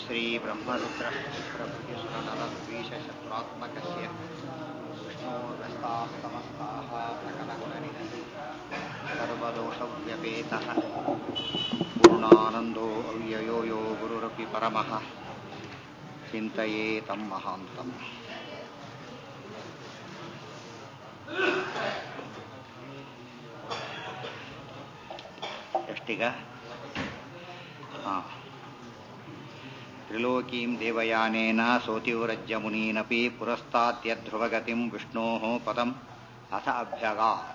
श्रीब्रह्मरुद्र प्रभृतिसुरनरद्वीषशत्रुत्मकस्य विष्णोर्व्यस्तास्तमस्ताः सकलगुणनिधिः सर्वदोषव्यपेतः पूर्णानन्दो अव्ययो यो गुरुरपि परमः चिन्तये तं महान्तम् ಎಷ್ಟೀಗ ಹಾಂ ತ್ರಿಲೋಕೀಂ ದೇವಯಾನೇನ ಸೋತಿವ್ರಜ್ಯಮುನೀನಪಿ ಪುರಸ್ತಾದ್ಯಧ್ರುವಗತಿಂ ವಿಷ್ಣೋಃ ಪದಂ ಅಥ ಅಭ್ಯಗಾತ್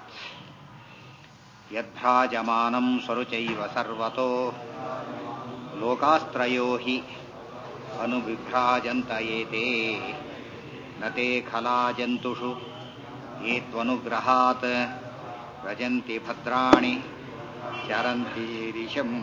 ಯದ್ಭ್ರಾಜಮಾನಂ ಸ್ವರುಚೈವ ಸರ್ವತೋ ಲೋಕಾಸ್ತ್ರಯೋ ಹಿ ಅನುವಿಭ್ರಾಜಂತ ಏತೆ ನ ತೇ ಖಲಾಜಂತುಷು ಏತ್ವನುಗ್ರಹಾತ್ ವ್ರಜಂತಿ ಭದ್ರಾಣಿ ಚರಂತಿ ದಿಶಂ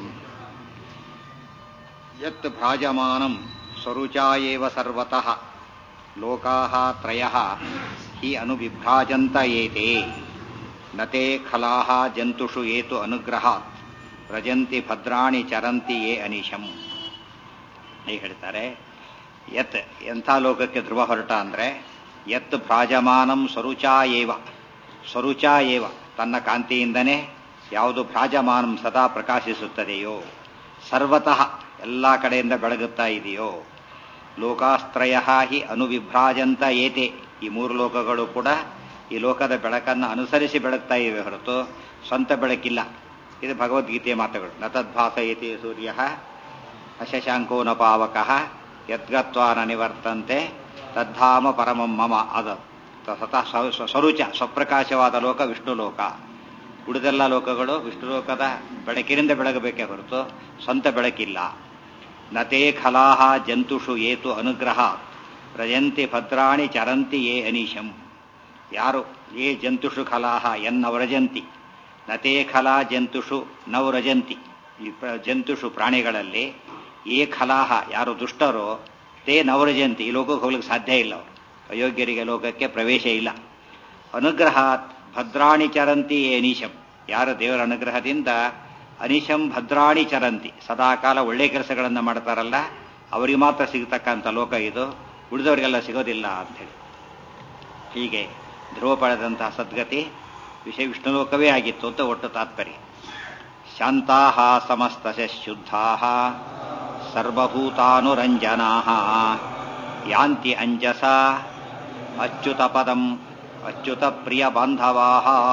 ಯತ್ ಭ್ರಾಜಮಾನಂ ಸ್ವರುಚಾ ಏವ ಸರ್ವತಃ ಲೋಕಾಃ ತ್ರಯಃ ಹಿ ಅನುವಿಭ್ರಾಜಂತ ಏತೆ ನತೆ ಖಲಾಃ ಜಂತುಷು ಏತು ಅನುಗ್ರಹಾತ್ ವ್ರಜಂತಿ ಭದ್ರಾಣಿ ಚರಂತಿ ಯೇ ಅನಿಶಂ ಹೀಗೆ ಹೇಳ್ತಾರೆ ಯತ್ ಎಂಥ ಲೋಕಕ್ಕೆ ಧ್ರುವ ಹೊರಟ ಅಂದ್ರೆ ಯತ್ ಭ್ರಾಜಮಾನಂ ಸ್ವರುಚಾ ಏವ ಸ್ವರುಚಾ ಏವ ತನ್ನ ಕಾಂತಿಯಿಂದನೇ ಯಾವುದು ಭ್ರಾಜಮಾನಂ ಸದಾ ಪ್ರಕಾಶಿಸುತ್ತದೆಯೋ ಸರ್ವತಃ ಎಲ್ಲ ಕಡೆಯಿಂದ ಬೆಳಗುತ್ತಾ ಇದೆಯೋ ಲೋಕಾಸ್ತ್ರಯ ಹಿ ಅನುವಿಭ್ರಾಜಂತ ಏತೆ ಈ ಮೂರು ಲೋಕಗಳು ಕೂಡ ಈ ಲೋಕದ ಬೆಳಕನ್ನು ಅನುಸರಿಸಿ ಬೆಳಗ್ತಾ ಇವೆ ಹೊರತು ಸ್ವಂತ ಬೆಳಕಿಲ್ಲ ಇದು ಭಗವದ್ಗೀತೆಯ ಮಾತುಗಳು ನ ತದ್ಭಾಸ ಏತಿ ಸೂರ್ಯ ಅಶಶಾಂಕೋ ನ ಪಾವಕಃ ಯದ್ಗತ್ವಾ ನ ನಿವರ್ತಂತೆ ತದ್ಧಾಮ ಪರಮಂ ಮಮ ಅದ ಸತಃ ಸ್ವರೂಚ ಸ್ವಪ್ರಕಾಶವಾದ ಲೋಕ ವಿಷ್ಣು ಲೋಕ ಉಳಿದೆಲ್ಲ ಲೋಕಗಳು ವಿಷ್ಣು ಲೋಕದ ಬೆಳಕಿನಿಂದ ಬೆಳಗಬೇಕೇ ಹೊರತು ಸ್ವಂತ ಬೆಳಕಿಲ್ಲ ನತೇ ಖಲಾಹ ಜಂತುಷು ಏತು ಅನುಗ್ರಹ ಪ್ರಜಂತಿ ಭದ್ರಾಣಿ ಚರಂತಿ ಯೇ ಅನೀಶಂ ಯಾರು ಯೇ ಜಂತುಷು ಖಲಾಹ ಎನ್ನವರಜಂತಿ ನತೇ ಖಲಾ ಜಂತುಷು ನವರಜಂತಿ ಈ ಜಂತುಷು ಪ್ರಾಣಿಗಳಲ್ಲಿ ಏ ಖಲಾಹ ಯಾರು ದುಷ್ಟರೋ ತೇ ನವರಜಂತಿ ಈ ಲೋಕಕ್ಕೆ ಹೋಗ್ಲಿಕ್ಕೆ ಸಾಧ್ಯ ಇಲ್ಲ ಅವರು ಅಯೋಗ್ಯರಿಗೆ ಲೋಕಕ್ಕೆ ಪ್ರವೇಶ ಇಲ್ಲ ಅನುಗ್ರಹಾತ್ ಭದ್ರಾಣಿ ಚರಂತಿ ಅನೀಶಂ ಯಾರು ದೇವರ ಅನುಗ್ರಹದಿಂದ ಅನಿಶಂ ಭದ್ರಾಣಿ ಚರಂತಿ ಸದಾಕಾಲ ಒಳ್ಳೆ ಕೆಲಸಗಳನ್ನು ಮಾಡ್ತಾರಲ್ಲ ಅವರಿಗೆ ಮಾತ್ರ ಸಿಗತಕ್ಕಂಥ ಲೋಕ ಇದು ಉಳಿದವರಿಗೆಲ್ಲ ಸಿಗೋದಿಲ್ಲ ಅಂಥೇಳಿ ಹೀಗೆ ಧ್ರುವ ಪಡೆದಂತಹ ಸದ್ಗತಿ ವಿಷಯ ವಿಷ್ಣು ಲೋಕವೇ ಆಗಿತ್ತು ಅಂತ ಒಟ್ಟು ತಾತ್ಪರ್ಯ ಶಾಂತಾ ಸಮಸ್ತ ಶುದ್ಧಾ ಸರ್ವಭೂತಾನುರಂಜನಾ ಯಾಂತಿ ಅಂಜಸ ಅಚ್ಯುತ ಪದಂ ಅಚ್ಯುತ ಪ್ರಿಯ ಬಾಂಧವಾ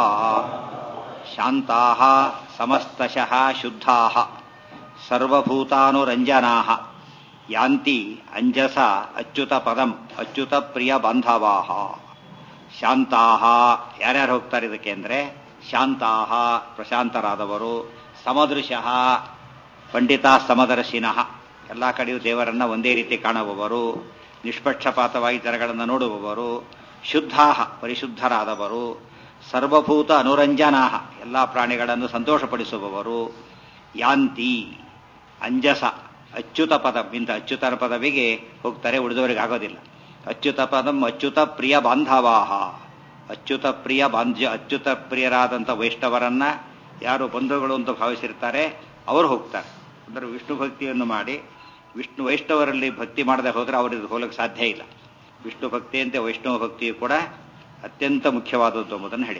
ಶಾಂತಾ ಸಮಸ್ತಶಃ ಶುದ್ಧಾ ಸರ್ವಭೂತಾನುರಂಜನಾ ಯಾಂತಿ ಅಂಜಸ ಅಚ್ಯುತ ಪದಂ ಅಚ್ಯುತ ಪ್ರಿಯ ಬಾಂಧವಾ ಶಾಂತಾ ಯಾರ್ಯಾರು ಹೋಗ್ತಾರೆ ಇದಕ್ಕೆ ಅಂದ್ರೆ ಶಾಂತಾ ಪ್ರಶಾಂತರಾದವರು ಸಮದೃಶಃ ಪಂಡಿತ ಸಮದರ್ಶಿನಃ ಎಲ್ಲ ಕಡೆಯೂ ದೇವರನ್ನ ಒಂದೇ ರೀತಿ ಕಾಣುವವರು ನಿಷ್ಪಕ್ಷಪಾತವಾಗಿ ಜನಗಳನ್ನು ನೋಡುವವರು ಶುದ್ಧಾ ಪರಿಶುದ್ಧರಾದವರು ಸರ್ವಭೂತ ಅನುರಂಜನಾ ಎಲ್ಲ ಪ್ರಾಣಿಗಳನ್ನು ಸಂತೋಷಪಡಿಸುವವರು ಯಾಂತಿ ಅಂಜಸ ಅಚ್ಯುತ ಪದ ಇಂಥ ಅಚ್ಯುತರ ಪದವಿಗೆ ಹೋಗ್ತಾರೆ ಉಳಿದವರಿಗೆ ಆಗೋದಿಲ್ಲ ಅಚ್ಯುತ ಪದಂ ಅಚ್ಯುತ ಪ್ರಿಯ ಬಾಂಧವಾಹ ಅಚ್ಯುತ ಪ್ರಿಯ ಬಾಂಧ್ಯ ಅಚ್ಯುತ ಪ್ರಿಯರಾದಂಥ ವೈಷ್ಣವರನ್ನ ಯಾರು ಬಂಧುಗಳು ಅಂತ ಭಾವಿಸಿರ್ತಾರೆ ಅವರು ಹೋಗ್ತಾರೆ ಅಂದರೆ ವಿಷ್ಣು ಭಕ್ತಿಯನ್ನು ಮಾಡಿ ವಿಷ್ಣು ವೈಷ್ಣವರಲ್ಲಿ ಭಕ್ತಿ ಮಾಡದೆ ಹೋದ್ರೆ ಅವರಿಗೆ ಹೋಗಲಿಕ್ಕೆ ಸಾಧ್ಯ ಇಲ್ಲ ವಿಷ್ಣು ಭಕ್ತಿಯಂತೆ ವೈಷ್ಣವ ಭಕ್ತಿಯು ಕೂಡ ಅತ್ಯಂತ ಮುಖ್ಯವಾದದ್ದು ಎಂಬುದನ್ನು ಹೇಳಿ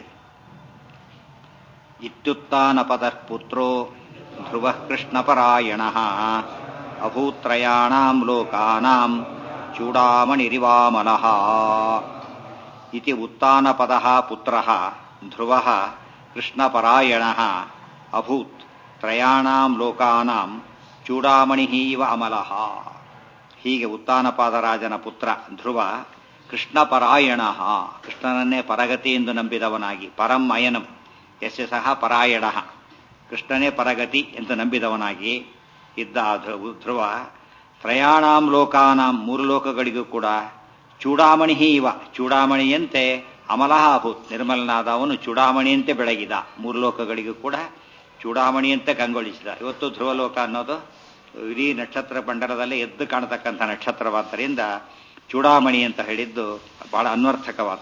ಇತ್ಯುತ್ಥಾನ ಪದ ಪುತ್ರೋ ಧ್ರುವ ಕೃಷ್ಣಪರಾಯಣ ಅಭೂತ್ರಯಾಣಾಂ ಲೋಕಾನಾಂ ಚೂಡಾಮಣಿರಿವಾಮನಃ ಇತಿ ಉತ್ಥಾನ ಪದ ಪುತ್ರ ಧ್ರುವ ಕೃಷ್ಣಪರಾಯಣ ಅಭೂತ್ ತ್ರಯಾಣಾಂ ಲೋಕಾನಾಂ ಚೂಡಾಮಣಿ ಇವ ಅಮಲಃ ಹೀಗೆ ಉತ್ಥಾನಪಾದರಾಜನ ಪುತ್ರ ಧ್ರುವ ಕೃಷ್ಣಪರಾಯಣ ಕೃಷ್ಣನನ್ನೇ ಪರಗತಿ ಎಂದು ನಂಬಿದವನಾಗಿ ಪರಂ ಅಯನಂ ಯಶ ಸಹ ಪರಾಯಣ ಕೃಷ್ಣನೇ ಪರಗತಿ ಎಂದು ನಂಬಿದವನಾಗಿ ಇದ್ದ ಧ್ರುವ ತ್ರಯಾಣಾಂ ಲೋಕಾನಾಂ ಮೂರು ಲೋಕಗಳಿಗೂ ಕೂಡ ಚೂಡಾಮಣಿ ಇವ ಚೂಡಾಮಣಿಯಂತೆ ಅಮಲಹ ಅಭೂತ್ ನಿರ್ಮಲನಾದವನು ಚೂಡಾಮಣಿಯಂತೆ ಬೆಳಗಿದ ಮೂರು ಲೋಕಗಳಿಗೂ ಕೂಡ ಚೂಡಾಮಣಿಯಂತೆ ಕಂಗೊಳಿಸಿದ ಇವತ್ತು ಧ್ರುವಲೋಕ ಅನ್ನೋದು ಇಡೀ ನಕ್ಷತ್ರ ಮಂಡಲದಲ್ಲಿ ಎದ್ದು ಕಾಣತಕ್ಕಂಥ ನಕ್ಷತ್ರವಾದ್ದರಿಂದ ಚೂಡಾಮಣಿ ಅಂತ ಹೇಳಿದ್ದು ಬಹಳ ಅನ್ವರ್ಥಕವಾದ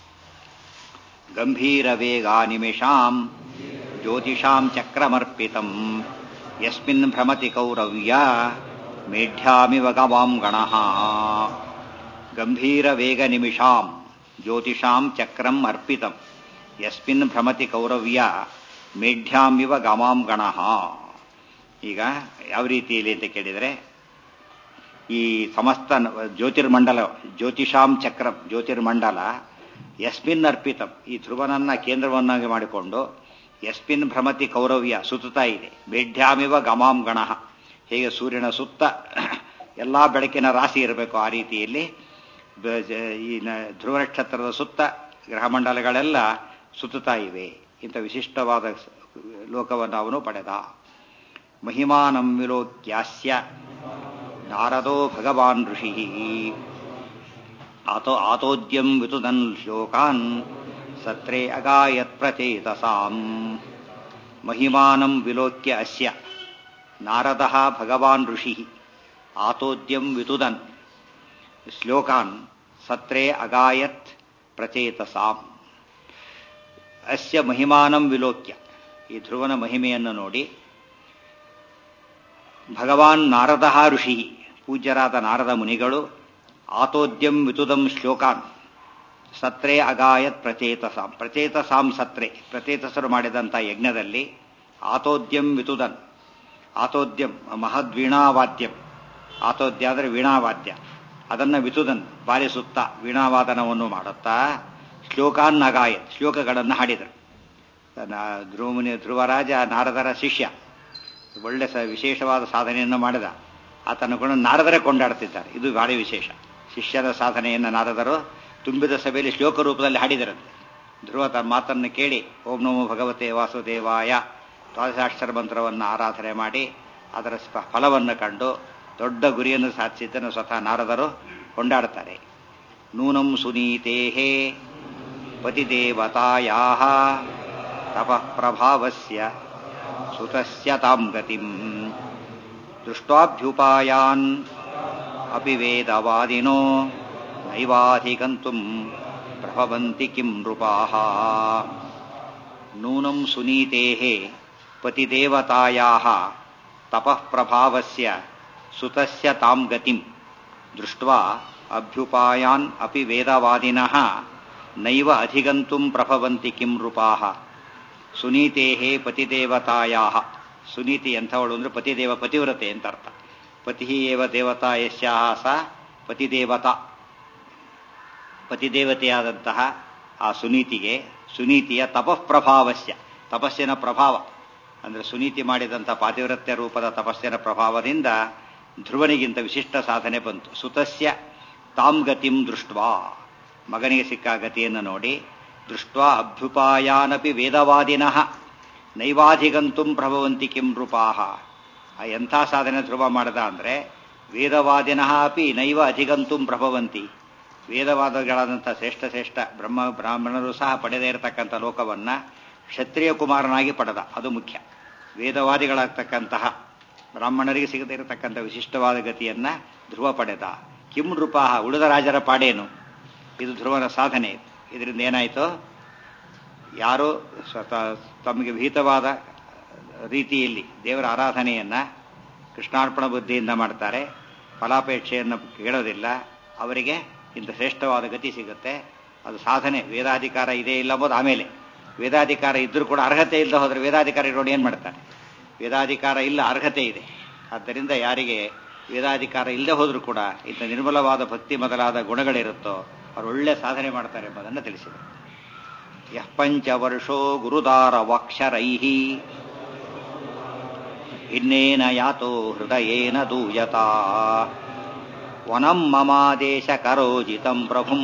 ಗಂಭೀರ ವೇಗ ನಿಮಿಷಾಂ ಜ್ಯೋತಿಷಾಂ ಚಕ್ರಮರ್ಪಿತಂ ಯಸ್ಮಿನ್ ಭ್ರಮತಿ ಕೌರವ್ಯ ಮೇಢ್ಯಾಮಿವ ಗವಾಂ ಗಣಃ ಗಂಭೀರ ವೇಗ ನಿಮಿಷಾಂ ಜ್ಯೋತಿಷಾಂ ಚಕ್ರಂ ಅರ್ಪಿತಂ ಯಸ್ಮಿನ್ ಭ್ರಮತಿ ಕೌರವ್ಯ ಮೇಢ್ಯಾಮಿವ ಗಮಾಂ ಗಣಃ ಈಗ ಯಾವ ರೀತಿಯಲ್ಲಿ ಅಂತ ಕೇಳಿದರೆ ಈ ಸಮಸ್ತ ಜ್ಯೋತಿರ್ಮಂಡಲ ಜ್ಯೋತಿಷಾಂ ಚಕ್ರಂ ಜ್ಯೋತಿರ್ಮಂಡಲ ಯಸ್ಮಿನ್ ಅರ್ಪಿತಂ ಈ ಧ್ರುವನನ್ನ ಕೇಂದ್ರವನ್ನಾಗಿ ಮಾಡಿಕೊಂಡು ಯಸ್ಮಿನ್ ಭ್ರಮತಿ ಕೌರವ್ಯ ಸುತ್ತುತ್ತಾ ಇದೆ ಮೇಢ್ಯಾಮಿವ ಗಮಾಂ ಗಣಃ ಹೇಗೆ ಸೂರ್ಯನ ಸುತ್ತ ಎಲ್ಲಾ ಬೆಳಕಿನ ರಾಶಿ ಇರಬೇಕು ಆ ರೀತಿಯಲ್ಲಿ ಈ ಧ್ರುವ ನಕ್ಷತ್ರದ ಸುತ್ತ ಗ್ರಹಮಂಡಲಗಳೆಲ್ಲ ಸುತ್ತುತ್ತಾ ಇವೆ ಇಂಥ ವಿಶಿಷ್ಟವಾದ ಲೋಕವನ್ನು ಅವನು ಪಡೆದ ಮಹಿಮಾನಂ ವಿಲೋಕ್ಯಾಸ್ಯ ನಾರದೋ ಭಗವಾನ್ ಋಷಿ ಆತೋ ಆತೋದ್ಯಂ ವಿತುದನ್ ಶ್ಲೋಕಾನ್ ಸತ್ರೇ ಅಗಾಯತ್ ಪ್ರಚೇತಸಾಂ ಮಹಿಮಾನಂ ವಿಲೋಕ್ಯ ಅಸ್ಯ ನಾರದ ಭಗವಾನ್ ಋಷಿ ಆತೋದ್ಯಂ ವಿತುದನ್ ಶ್ಲೋಕಾನ್ ಸತ್ರೇ ಅಗಾಯತ್ ಪ್ರಚೇತಸಾಂ ಅಸ್ಯ ಮಹಿಮಾನಂ ವಿಲೋಕ್ಯ ಈ ಧ್ರುವನ ಮಹಿಮೆಯನ್ನು ನೋಡಿ ಭಗವಾನ್ ನಾರದ ಋಷಿ ಪೂಜ್ಯರಾದ ನಾರದ ಮುನಿಗಳು ಆತೋದ್ಯಂ ವಿತುದಂ ಶ್ಲೋಕಾನ್ ಸತ್ರೇ ಅಗಾಯತ್ ಪ್ರಚೇತಸಾಂ ಪ್ರಚೇತಸಾಂ ಸತ್ರೆ ಪ್ರಚೇತಸರು ಮಾಡಿದಂಥ ಯಜ್ಞದಲ್ಲಿ ಆತೋದ್ಯಂ ವಿತುದನ್ ಆತೋದ್ಯಂ ಮಹದ್ವೀಣಾವಾದ್ಯಂ ಆತೋದ್ಯ ಅಂದರೆ ವೀಣಾವಾದ್ಯ ಅದನ್ನು ವಿತುದನ್ ಬಾರಿಸುತ್ತಾ ವೀಣಾವಾದನವನ್ನು ಮಾಡುತ್ತಾ ಶ್ಲೋಕಾನ್ ಅಗಾಯತ್ ಶ್ಲೋಕಗಳನ್ನು ಹಾಡಿದರು ಧ್ರುವಮುನಿ ಧ್ರುವರಾಜ ನಾರದರ ಶಿಷ್ಯ ಒಳ್ಳೆ ಸ ವಿಶೇಷವಾದ ಸಾಧನೆಯನ್ನು ಮಾಡಿದ ಆತನ ಕೂಡ ನಾರದರೇ ಕೊಂಡಾಡ್ತಿದ್ದಾರೆ ಇದು ಭಾರಿ ವಿಶೇಷ ಶಿಷ್ಯರ ಸಾಧನೆಯನ್ನು ನಾರದರು ತುಂಬಿದ ಸಭೆಯಲ್ಲಿ ಶ್ಲೋಕ ರೂಪದಲ್ಲಿ ಹಾಡಿದರಂತೆ ಧ್ರುವ ತನ್ನ ಮಾತನ್ನು ಕೇಳಿ ಓಂ ನಮೋ ಭಗವತೆ ವಾಸುದೇವಾಯ ದ್ವಾದಶಾಕ್ಷರ ಮಂತ್ರವನ್ನು ಆರಾಧನೆ ಮಾಡಿ ಅದರ ಫಲವನ್ನು ಕಂಡು ದೊಡ್ಡ ಗುರಿಯನ್ನು ಸಾಧಿಸಿದ್ದನ್ನು ಸ್ವತಃ ನಾರದರು ಕೊಂಡಾಡುತ್ತಾರೆ ನೂನಂ ಸುನೀತೇಹೇ ಪತಿದೇವತಾಯಾ ತಪಃ ಪ್ರಭಾವಸ್ಯ ಸುತಸ್ಯ ತಾಂ ಗತಿಂ ದೃಷ್ಟ್ವಾಭ್ಯುಪಾಯಾನ್ ಅಪಿ ವೇದವಾದಿನೋ ನೈವಾಧಿಗಂತುಂ ಪ್ರಭವಂತಿ ಕಿಂ ನೃಪಾಃ ನೂನಂ ಸುನೀತೇಃ ಪತಿದೇವತಾಯಾಃ ತಪಃ ಪ್ರಭಾವಸ್ಯ ಸುತಸ್ಯ ತಾಂ ಗತಿಂ ದೃಷ್ಟ್ವಾ ಅಭ್ಯುಪಾಯಾನ್ ಅಪಿ ವೇದವಾದಿನಃ ನೈವ ಅಧಿಗಂತುಂ ಪ್ರಭವಂತಿ ಕಿಂ ನೃಪಾಃ ಸುನೀತೇಹೇ ಪತಿದೇವತಾಯಾಹ ಸುನೀತಿ ಎಂಥವಳು ಅಂದ್ರೆ ಪತಿದೇವ ಪತಿವ್ರತೆ ಅಂತ ಅರ್ಥ ಪತಿ ಏವ ದೇವತಾ ಯಶ್ಯಾಹ ಸ ಪತಿದೇವತಾ ಪತಿದೇವತೆಯಾದಂತಹ ಆ ಸುನೀತಿಗೆ ಸುನೀತಿಯ ತಪಃಪ್ರಭಾವಸ್ಯ ತಪಸ್ಸಿನ ಪ್ರಭಾವ ಅಂದ್ರೆ ಸುನೀತಿ ಮಾಡಿದಂಥ ಪಾತಿವ್ರತ್ಯ ರೂಪದ ತಪಸ್ಸಿನ ಪ್ರಭಾವದಿಂದ ಧ್ರುವನಿಗಿಂತ ವಿಶಿಷ್ಟ ಸಾಧನೆ ಬಂತು ಸುತಸ್ಯ ತಾಂ ಗತಿಂ ದೃಷ್ಟ್ವಾ ಮಗನಿಗೆ ಸಿಕ್ಕ ಗತಿಯನ್ನು ನೋಡಿ ದೃಷ್ಟ್ವಾ ಅಭ್ಯುಪಾಯಾನಪಿ ವೇದವಾದಿನಃ ನೈವಾಧಿಗಂತುಂ ಪ್ರಭವಂತಿ ಕಿಂ ನೃಪಾಹ ಆ ಎಂಥ ಸಾಧನೆ ಧ್ರುವ ಮಾಡದ ಅಂದರೆ ವೇದವಾದಿನಃ ಅಪಿ ನೈವ ಅಧಿಗಂತುಂ ಪ್ರಭವಂತಿ ವೇದವಾದಗಳಾದಂಥ ಶ್ರೇಷ್ಠ ಶ್ರೇಷ್ಠ ಬ್ರಹ್ಮ ಬ್ರಾಹ್ಮಣರು ಸಹ ಪಡೆದೇ ಇರತಕ್ಕಂಥ ಲೋಕವನ್ನ ಕ್ಷತ್ರಿಯ ಕುಮಾರನಾಗಿ ಪಡೆದ ಅದು ಮುಖ್ಯ ವೇದವಾದಿಗಳಾಗ್ತಕ್ಕಂತಹ ಬ್ರಾಹ್ಮಣರಿಗೆ ಸಿಗದೇ ಇರತಕ್ಕಂಥ ವಿಶಿಷ್ಟವಾದ ಗತಿಯನ್ನ ಧ್ರುವ ಪಡೆದ ಕಿಂ ನೃಪಾಹ ಉಳಿದ ರಾಜರ ಪಾಡೇನು ಇದು ಧ್ರುವನ ಸಾಧನೆ ಇದರಿಂದ ಏನಾಯಿತು ಯಾರು ಸ್ವತಃ ತಮಗೆ ಭೀತವಾದ ರೀತಿಯಲ್ಲಿ ದೇವರ ಆರಾಧನೆಯನ್ನ ಕೃಷ್ಣಾರ್ಪಣ ಬುದ್ಧಿಯಿಂದ ಮಾಡ್ತಾರೆ ಫಲಾಪೇಕ್ಷೆಯನ್ನು ಕೇಳೋದಿಲ್ಲ ಅವರಿಗೆ ಇಂಥ ಶ್ರೇಷ್ಠವಾದ ಗತಿ ಸಿಗುತ್ತೆ ಅದು ಸಾಧನೆ ವೇದಾಧಿಕಾರ ಇದೆ ಇಲ್ಲ ಅಂಬೋದು ಆಮೇಲೆ ವೇದಾಧಿಕಾರ ಇದ್ರೂ ಕೂಡ ಅರ್ಹತೆ ಇಲ್ಲದೆ ಹೋದ್ರೆ ವೇದಾಧಿಕಾರ ಇರೋನು ಏನು ಮಾಡ್ತಾರೆ ವೇದಾಧಿಕಾರ ಇಲ್ಲ ಅರ್ಹತೆ ಇದೆ ಆದ್ದರಿಂದ ಯಾರಿಗೆ ವೇದಾಧಿಕಾರ ಇಲ್ಲದೆ ಹೋದ್ರೂ ಕೂಡ ಇಂಥ ನಿರ್ಮಲವಾದ ಭಕ್ತಿ ಮೊದಲಾದ ಗುಣಗಳಿರುತ್ತೋ ಅವರು ಒಳ್ಳೆ ಸಾಧನೆ ಮಾಡ್ತಾರೆ ಎಂಬುದನ್ನು ತಿಳಿಸಿದೆ ಯಃ ಪಂಚವರ್ಷೋ ಗುರುದಾರ ವಾಕ್ಷರೈ ಇನ್ನೇನ ಯಾತೋ ಹೃದಯೇನ ದೂಯತಾ ವನಂ ಮಮಾದೇಶ ಕರೋಜಿತಂ ಪ್ರಭುಂ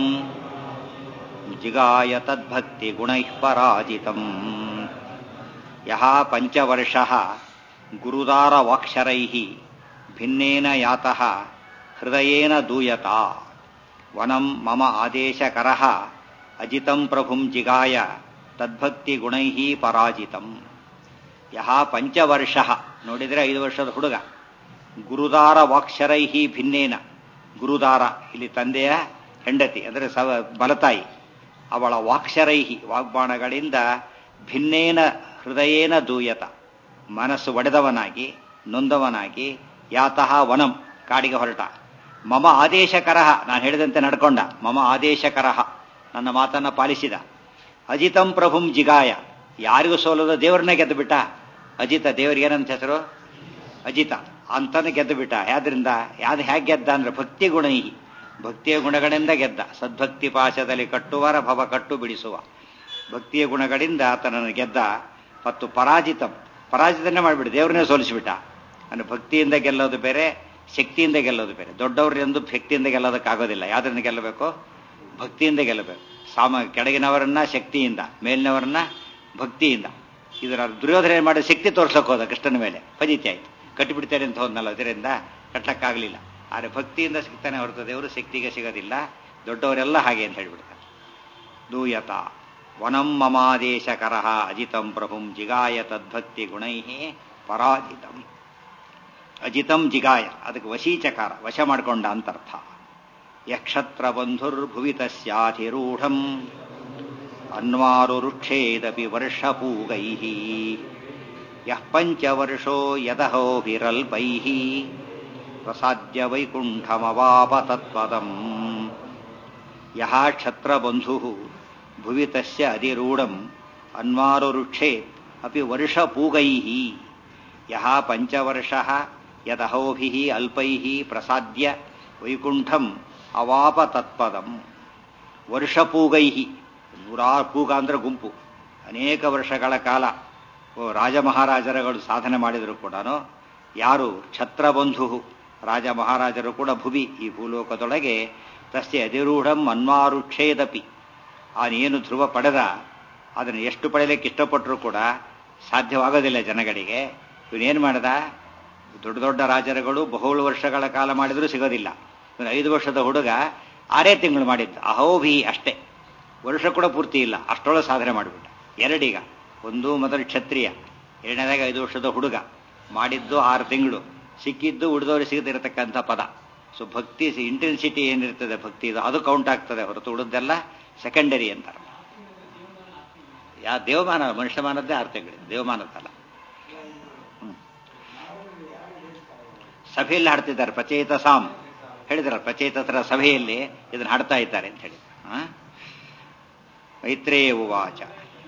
ಜಿಗಾಯ ತದ್ಭಕ್ತಿ ಗುಣೈಃ ಪರಾಜಿತಂ ಯಹ ಪಂಚವರ್ಷಃ ಗುರುದಾರ ವಾಕ್ಷರೈಃ ಭಿನ್ನೇನ ಯಾತಃ ಹೃದಯೇನ ದೂಯತಾ ವನಂ ಮಮ ಆದೇಶಕರಃ ಅಜಿತಂ ಪ್ರಭುಂ ಜಿಗಾಯ ತದ್ಭಕ್ತಿ ಗುಣೈಃ ಪರಾಜಿತಂ ಯಹ ಪಂಚವರ್ಷ ನೋಡಿದರೆ ಐದು ವರ್ಷದ ಹುಡುಗ ಗುರುದಾರ ವಾಕ್ಷರೈಹಿ ಭಿನ್ನೇನ ಗುರುದಾರ ಇಲ್ಲಿ ತಂದೆಯ ಹೆಂಡತಿ ಅಂದರೆ ಸವ ಬಲತಾಯಿ ಅವಳ ವಾಕ್ಷರೈಹಿ ವಾಗ್ಬಾಣಗಳಿಂದ ಭಿನ್ನೇನ ಹೃದಯೇನ ದೂಯತ ಮನಸ್ಸು ಒಡೆದವನಾಗಿ ನೊಂದವನಾಗಿ ಯಾತಃ ವನಂ ಕಾಡಿಗೆ ಹೊರಟ ಮಮ ಆದೇಶಕರಹ ನಾನು ಹೇಳಿದಂತೆ ನಡ್ಕೊಂಡ ಮಮ ಆದೇಶಕರಹ ನನ್ನ ಮಾತನ್ನ ಪಾಲಿಸಿದ ಅಜಿತಂ ಪ್ರಭುಂ ಜಿಗಾಯ ಯಾರಿಗೂ ಸೋಲದ ದೇವರನ್ನೇ ಗೆದ್ದು ಬಿಟ್ಟ ಅಜಿತ ದೇವರಿಗೆ ಏನಂತ ಹೆಸರು ಅಜಿತ ಅಂತಾನೆ ಗೆದ್ದು ಬಿಟ್ಟ ಯಾದ್ರಿಂದ ಯಾವ್ದು ಹೇಗೆ ಗೆದ್ದ ಅಂದ್ರೆ ಭಕ್ತಿ ಗುಣ ಭಕ್ತಿಯ ಗುಣಗಳಿಂದ ಗೆದ್ದ ಸದ್ಭಕ್ತಿ ಪಾಶದಲ್ಲಿ ಕಟ್ಟುವರ ಭವ ಕಟ್ಟು ಬಿಡಿಸುವ ಭಕ್ತಿಯ ಗುಣಗಳಿಂದ ಆತನನ್ನು ಗೆದ್ದ ಮತ್ತು ಪರಾಜಿತಂ ಪರಾಜಿತನೇ ಮಾಡಿಬಿಟ್ಟು ದೇವರನ್ನೇ ಸೋಲಿಸಿಬಿಟ್ಟ ಅಂದ್ರೆ ಭಕ್ತಿಯಿಂದ ಗೆಲ್ಲೋದು ಬೇರೆ ಶಕ್ತಿಯಿಂದ ಗೆಲ್ಲೋದು ಬೇರೆ ದೊಡ್ಡವರೆಂದು ಶಕ್ತಿಯಿಂದ ಗೆಲ್ಲೋದಕ್ಕಾಗೋದಿಲ್ಲ ಯಾವ್ದರಿಂದ ಗೆಲ್ಲಬೇಕು ಭಕ್ತಿಯಿಂದ ಗೆಲ್ಲಬೇಕು ಸಾಮ ಕೆಳಗಿನವರನ್ನ ಶಕ್ತಿಯಿಂದ ಮೇಲಿನವರನ್ನ ಭಕ್ತಿಯಿಂದ ಇದರ ದುರ್ಯೋಧನ ಏನು ಮಾಡಿ ಶಕ್ತಿ ತೋರ್ಸಕ್ ಹೋದ ಕೃಷ್ಣನ ಮೇಲೆ ಫಜಿತಿ ಆಯ್ತು ಕಟ್ಟಿಬಿಡ್ತೇನೆ ಅಂತ ಹೋದ್ನಲ್ಲ ಅದರಿಂದ ಕಟ್ಟಕ್ಕಾಗಲಿಲ್ಲ ಆದರೆ ಭಕ್ತಿಯಿಂದ ಸಿಗ್ತಾನೆ ಹೊರತು ದೇವರು ಶಕ್ತಿಗೆ ಸಿಗೋದಿಲ್ಲ ದೊಡ್ಡವರೆಲ್ಲ ಹಾಗೆ ಅಂತ ಹೇಳ್ಬಿಡ್ತಾರೆ ದೂಯತ ವನಂ ಮಮಾದೇಶಕರಃ ಅಜಿತಂ ಪ್ರಭುಂ ಜಿಗಾಯ ತದ್ಭಕ್ತಿ ಗುಣೈ ಪರಾಜಿತಂ ಅಜಿತಂ ಜಿಗಾಯ ಅದಕ್ಕೆ ವಶೀಚಕಾರ ವಶ ಮಾಡಿಕೊಂಡ ಅಂತರ್ಥ ಯಕ್ಷತ್ರ ಬಂಧುರ್ಭುವಿ ತಸ್ಯಾಧಿರೂಢಂ ಅನ್ವಾರುರುಕ್ಷೇದಪಿ ವರ್ಷಪೂಗೈ ಯಃ ಪಂಚವರ್ಷೋ ಯದಹೋಭಿರಲ್ಪೈ ಪ್ರಸಾದ್ಯ ವೈಕುಂಠಮವಾಪ ತತ್ಪದಂ ಯಹ ಕ್ಷತ್ರಬಂಧು ಭುವಿ ತಸ್ಯ ಅಧಿರೂಢಂ ಅನ್ವಾರುರುಕ್ಷೇತ್ ಅಪಿ ವರ್ಷಪೂಗೈ ಯಹ ಪಂಚವರ್ಷ ಯದಹೋಭಿ ಅಲ್ಪೈ ಪ್ರಸಾದ್ಯ ವೈಕುಂಠಂ ಅವಾಪ ತತ್ಪದಂ ವರ್ಷಪೂಗೈ ನೂರಾರು ಪೂಗ ಅಂದ್ರೆ ಗುಂಪು ಅನೇಕ ವರ್ಷಗಳ ಕಾಲ ರಾಜ ಮಹಾರಾಜರುಗಳು ಸಾಧನೆ ಮಾಡಿದರೂ ಕೂಡ ಯಾರು ಛತ್ರಬಂಧು ರಾಜ ಮಹಾರಾಜರು ಕೂಡ ಭುವಿ ಈ ಭೂಲೋಕದೊಳಗೆ ತಸ್ಯ ಅಧಿರೂಢಂ ಅನ್ವಾರುಕ್ಷೇದಪಿ ಅವನೇನು ಧ್ರುವ ಪಡೆದ ಅದನ್ನು ಎಷ್ಟು ಪಡೆಯಲಿಕ್ಕೆ ಇಷ್ಟಪಟ್ಟರೂ ಕೂಡ ಸಾಧ್ಯವಾಗೋದಿಲ್ಲ ಜನಗಳಿಗೆ ಇವನೇನು ಮಾಡಿದ ದೊಡ್ಡ ದೊಡ್ಡ ರಾಜರುಗಳು ಬಹುಳ ವರ್ಷಗಳ ಕಾಲ ಮಾಡಿದರೂ ಸಿಗೋದಿಲ್ಲ ಇವನು ಐದು ವರ್ಷದ ಹುಡುಗ ಆರೇ ತಿಂಗಳು ಮಾಡಿದ್ದು ಅಹೋಭಿ ಅಷ್ಟೇ ವರ್ಷ ಕೂಡ ಪೂರ್ತಿ ಇಲ್ಲ ಅಷ್ಟೊಳಗೆ ಸಾಧನೆ ಮಾಡಿಬಿಟ್ಟ ಎರಡೀಗ ಒಂದು ಮೊದಲು ಕ್ಷತ್ರಿಯ ಎರಡನೇದಾಗ ಐದು ವರ್ಷದ ಹುಡುಗ ಮಾಡಿದ್ದು ಆರು ತಿಂಗಳು ಸಿಕ್ಕಿದ್ದು ಉಳಿದವರು ಸಿಗದಿರತಕ್ಕಂಥ ಪದ ಸೊ ಭಕ್ತಿ ಇಂಟೆನ್ಸಿಟಿ ಏನಿರ್ತದೆ ಭಕ್ತಿ ಇದು ಅದು ಕೌಂಟ್ ಆಗ್ತದೆ ಹೊರತು ಉಳಿದೆಲ್ಲ ಸೆಕೆಂಡರಿ ಅಂತಾರೆ ಯಾ ದೇವಮಾನ ಮನುಷ್ಯಮಾನದ್ದೇ ಆರು ತಿಂಗಳು ದೇವಮಾನದ್ದಲ್ಲ ಸಭೆಯಲ್ಲಿ ಹಾಡ್ತಿದ್ದಾರೆ ಪ್ರಚೇತ ಸಾಮ್ ಹೇಳಿದ್ರ ಪ್ರಚೇತತರ ಸಭೆಯಲ್ಲಿ ಇದನ್ನು ಹಾಡ್ತಾ ಇದ್ದಾರೆ ಅಂತ ಹೇಳಿ ಮೈತ್ರೇಯ ಉವಾಚ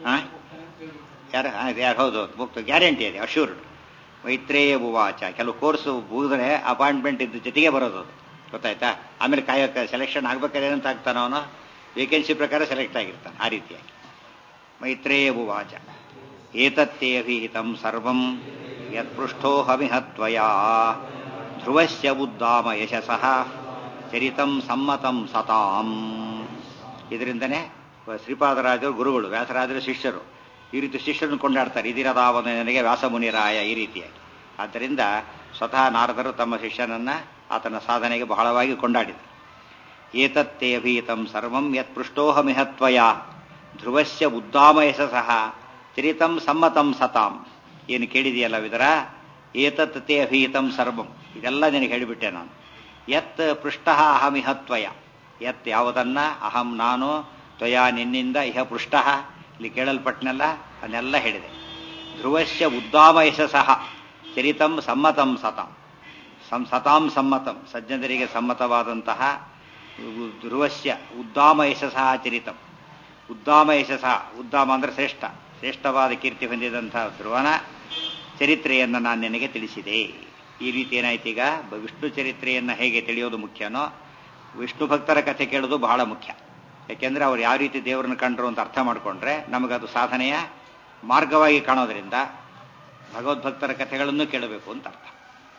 ಯಾರು ಯಾರು ಹೌದು ಮುಕ್ತ ಗ್ಯಾರಂಟಿ ಇದೆ ಅಶ್ಯೂರ್ಡ್ ಮೈತ್ರೇಯ ಉವಾಚ ಕೆಲವು ಕೋರ್ಸ್ ಮುಗಿದ್ರೆ ಅಪಾಯಿಂಟ್ಮೆಂಟ್ ಇದ್ದ ಜೊತೆಗೆ ಬರೋದು ಅದು ಗೊತ್ತಾಯ್ತಾ ಆಮೇಲೆ ಕಾಯಕ ಸೆಲೆಕ್ಷನ್ ಆಗ್ಬೇಕಾದ್ರೆ ಏನಂತ ಆಗ್ತಾನ ಅವನು ವೇಕೆನ್ಸಿ ಪ್ರಕಾರ ಸೆಲೆಕ್ಟ್ ಆಗಿರ್ತಾನೆ ಆ ರೀತಿಯಾಗಿ ಮೈತ್ರೇಯ ಉವಾಚ ಏತತ್ತೇ ಅಭಿಹಿತಂ ಸರ್ವಂ ಯತ್ಪೃಷ್ಠೋಹಮಿಹತ್ವಯಾ ಧ್ರುವಸ್ಯ ಉದ್ದಾಮ ಯಶಸಃ ಚರಿತಂ ಸಮ್ಮತಂ ಸತಾಂ ಇದರಿಂದನೇ ಶ್ರೀಪಾದರಾಜರು ಗುರುಗಳು ವ್ಯಾಸರಾಜರು ಶಿಷ್ಯರು ಈ ರೀತಿ ಶಿಷ್ಯರನ್ನು ಕೊಂಡಾಡ್ತಾರೆ ಇದಿರದಾವನ ನನಗೆ ವ್ಯಾಸಮುನಿರಾಯ ಈ ರೀತಿಯಾಗಿ ಆದ್ದರಿಂದ ಸ್ವತಃ ನಾರದರು ತಮ್ಮ ಶಿಷ್ಯನನ್ನ ಆತನ ಸಾಧನೆಗೆ ಬಹಳವಾಗಿ ಕೊಂಡಾಡಿದರು ಏತತ್ತೇ ಅಭೀತಂ ಸರ್ವಂ ಯತ್ ಪೃಷ್ಟೋಹಮಿಹತ್ವಯ ಧ್ರುವಸ್ಯ ಉದ್ದಾಮ ಯಶಸಃ ಚರಿತಂ ಸಮ್ಮತಂ ಸತಾಂ ಏನು ಕೇಳಿದೆಯಲ್ಲ ವಿದರ ಏತತ್ ತೇ ಅಭೀತಂ ಸರ್ವಂ ಇದೆಲ್ಲ ನಿನಗೆ ಹೇಳಿಬಿಟ್ಟೆ ನಾನು ಯತ್ ಪೃಷ್ಟ ಅಹಮಿಹತ್ವಯ ಯತ್ ಯಾವುದನ್ನ ಅಹಂ ನಾನು ತ್ವಯ ನಿನ್ನಿಂದ ಇಹ ಪೃಷ್ಟ ಇಲ್ಲಿ ಕೇಳಲ್ಪಟ್ಟನೆಲ್ಲ ಅದನ್ನೆಲ್ಲ ಹೇಳಿದೆ ಧ್ರುವಸ್ಯ ಉದ್ದಾಮ ಯಶಸಃ ಚರಿತಂ ಸಮ್ಮತಂ ಸತಾಂ ಸಂ ಸತಾಂ ಸಮ್ಮತಂ ಸಜ್ಜನರಿಗೆ ಸಮ್ಮತವಾದಂತಹ ಧ್ರುವಸ್ಯ ಉದ್ದಾಮ ಯಶಸಃ ಚರಿತಂ ಉದ್ದಾಮ ಯಶಸಃ ಉದ್ದಾಮ ಅಂದ್ರೆ ಶ್ರೇಷ್ಠ ಶ್ರೇಷ್ಠವಾದ ಕೀರ್ತಿ ಹೊಂದಿದಂತಹ ಧ್ರುವನ ಚರಿತ್ರೆಯನ್ನು ನಾನು ನಿನಗೆ ತಿಳಿಸಿದೆ ಈ ರೀತಿ ಏನಾಯ್ತು ಈಗ ವಿಷ್ಣು ಚರಿತ್ರೆಯನ್ನು ಹೇಗೆ ತಿಳಿಯೋದು ಮುಖ್ಯನೋ ವಿಷ್ಣು ಭಕ್ತರ ಕಥೆ ಕೇಳೋದು ಬಹಳ ಮುಖ್ಯ ಯಾಕೆಂದ್ರೆ ಅವ್ರು ಯಾವ ರೀತಿ ದೇವರನ್ನ ಕಂಡ್ರು ಅಂತ ಅರ್ಥ ಮಾಡಿಕೊಂಡ್ರೆ ನಮಗದು ಸಾಧನೆಯ ಮಾರ್ಗವಾಗಿ ಕಾಣೋದ್ರಿಂದ ಭಗವದ್ಭಕ್ತರ ಕಥೆಗಳನ್ನು ಕೇಳಬೇಕು ಅಂತ ಅರ್ಥ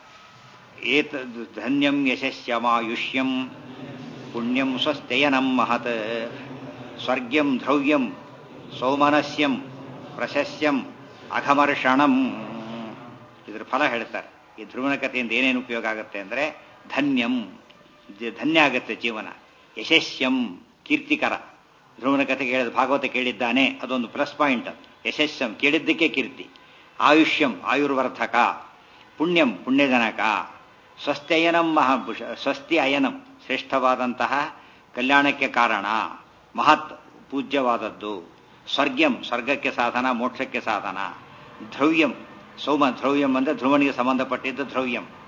ಏತ ಧನ್ಯಂ ಯಶಸ್ಯಮಾಯುಷ್ಯಂ ಪುಣ್ಯಂ ಸ್ವಸ್ಥಯನಂ ಮಹತ್ ಸ್ವರ್ಗ್ಯಂ ದ್ರವ್ಯಂ ಸೌಮನಸ್ಯಂ ಪ್ರಶಸ್ಯಂ ಅಘಮರ್ಷಣಂ ಇದ್ರ ಫಲ ಹೇಳ್ತಾರೆ ಈ ಧ್ರುವನ ಕಥೆಯಿಂದ ಏನೇನು ಉಪಯೋಗ ಆಗುತ್ತೆ ಅಂದ್ರೆ ಧನ್ಯಂ ಧನ್ಯ ಆಗುತ್ತೆ ಜೀವನ ಯಶಸ್ಯಂ ಕೀರ್ತಿಕರ ಧ್ರುವನ ಕಥೆ ಕೇಳಿದ ಭಾಗವತ ಕೇಳಿದ್ದಾನೆ ಅದೊಂದು ಪ್ಲಸ್ ಪಾಯಿಂಟ್ ಯಶಸ್ಸಂ ಕೇಳಿದ್ದಕ್ಕೆ ಕೀರ್ತಿ ಆಯುಷ್ಯಂ ಆಯುರ್ವರ್ಧಕ ಪುಣ್ಯಂ ಪುಣ್ಯಜನಕ ಸ್ವಸ್ಥಯನಂ ಮಹಾ ಸ್ವಸ್ತಿ ಅಯನಂ ಶ್ರೇಷ್ಠವಾದಂತಹ ಕಲ್ಯಾಣಕ್ಕೆ ಕಾರಣ ಮಹತ್ ಪೂಜ್ಯವಾದದ್ದು ಸ್ವರ್ಗ್ಯಂ ಸ್ವರ್ಗಕ್ಕೆ ಸಾಧನ ಮೋಕ್ಷಕ್ಕೆ ಸಾಧನ ದ್ರವ್ಯಂ ಸೌಮ ದ್ರವ್ಯಂ ಅಂದ್ರೆ ಧ್ರುವನಿಗೆ ಸಂಬಂಧಪಟ್ಟಿದ್ದು ದ್ರವ್ಯಂ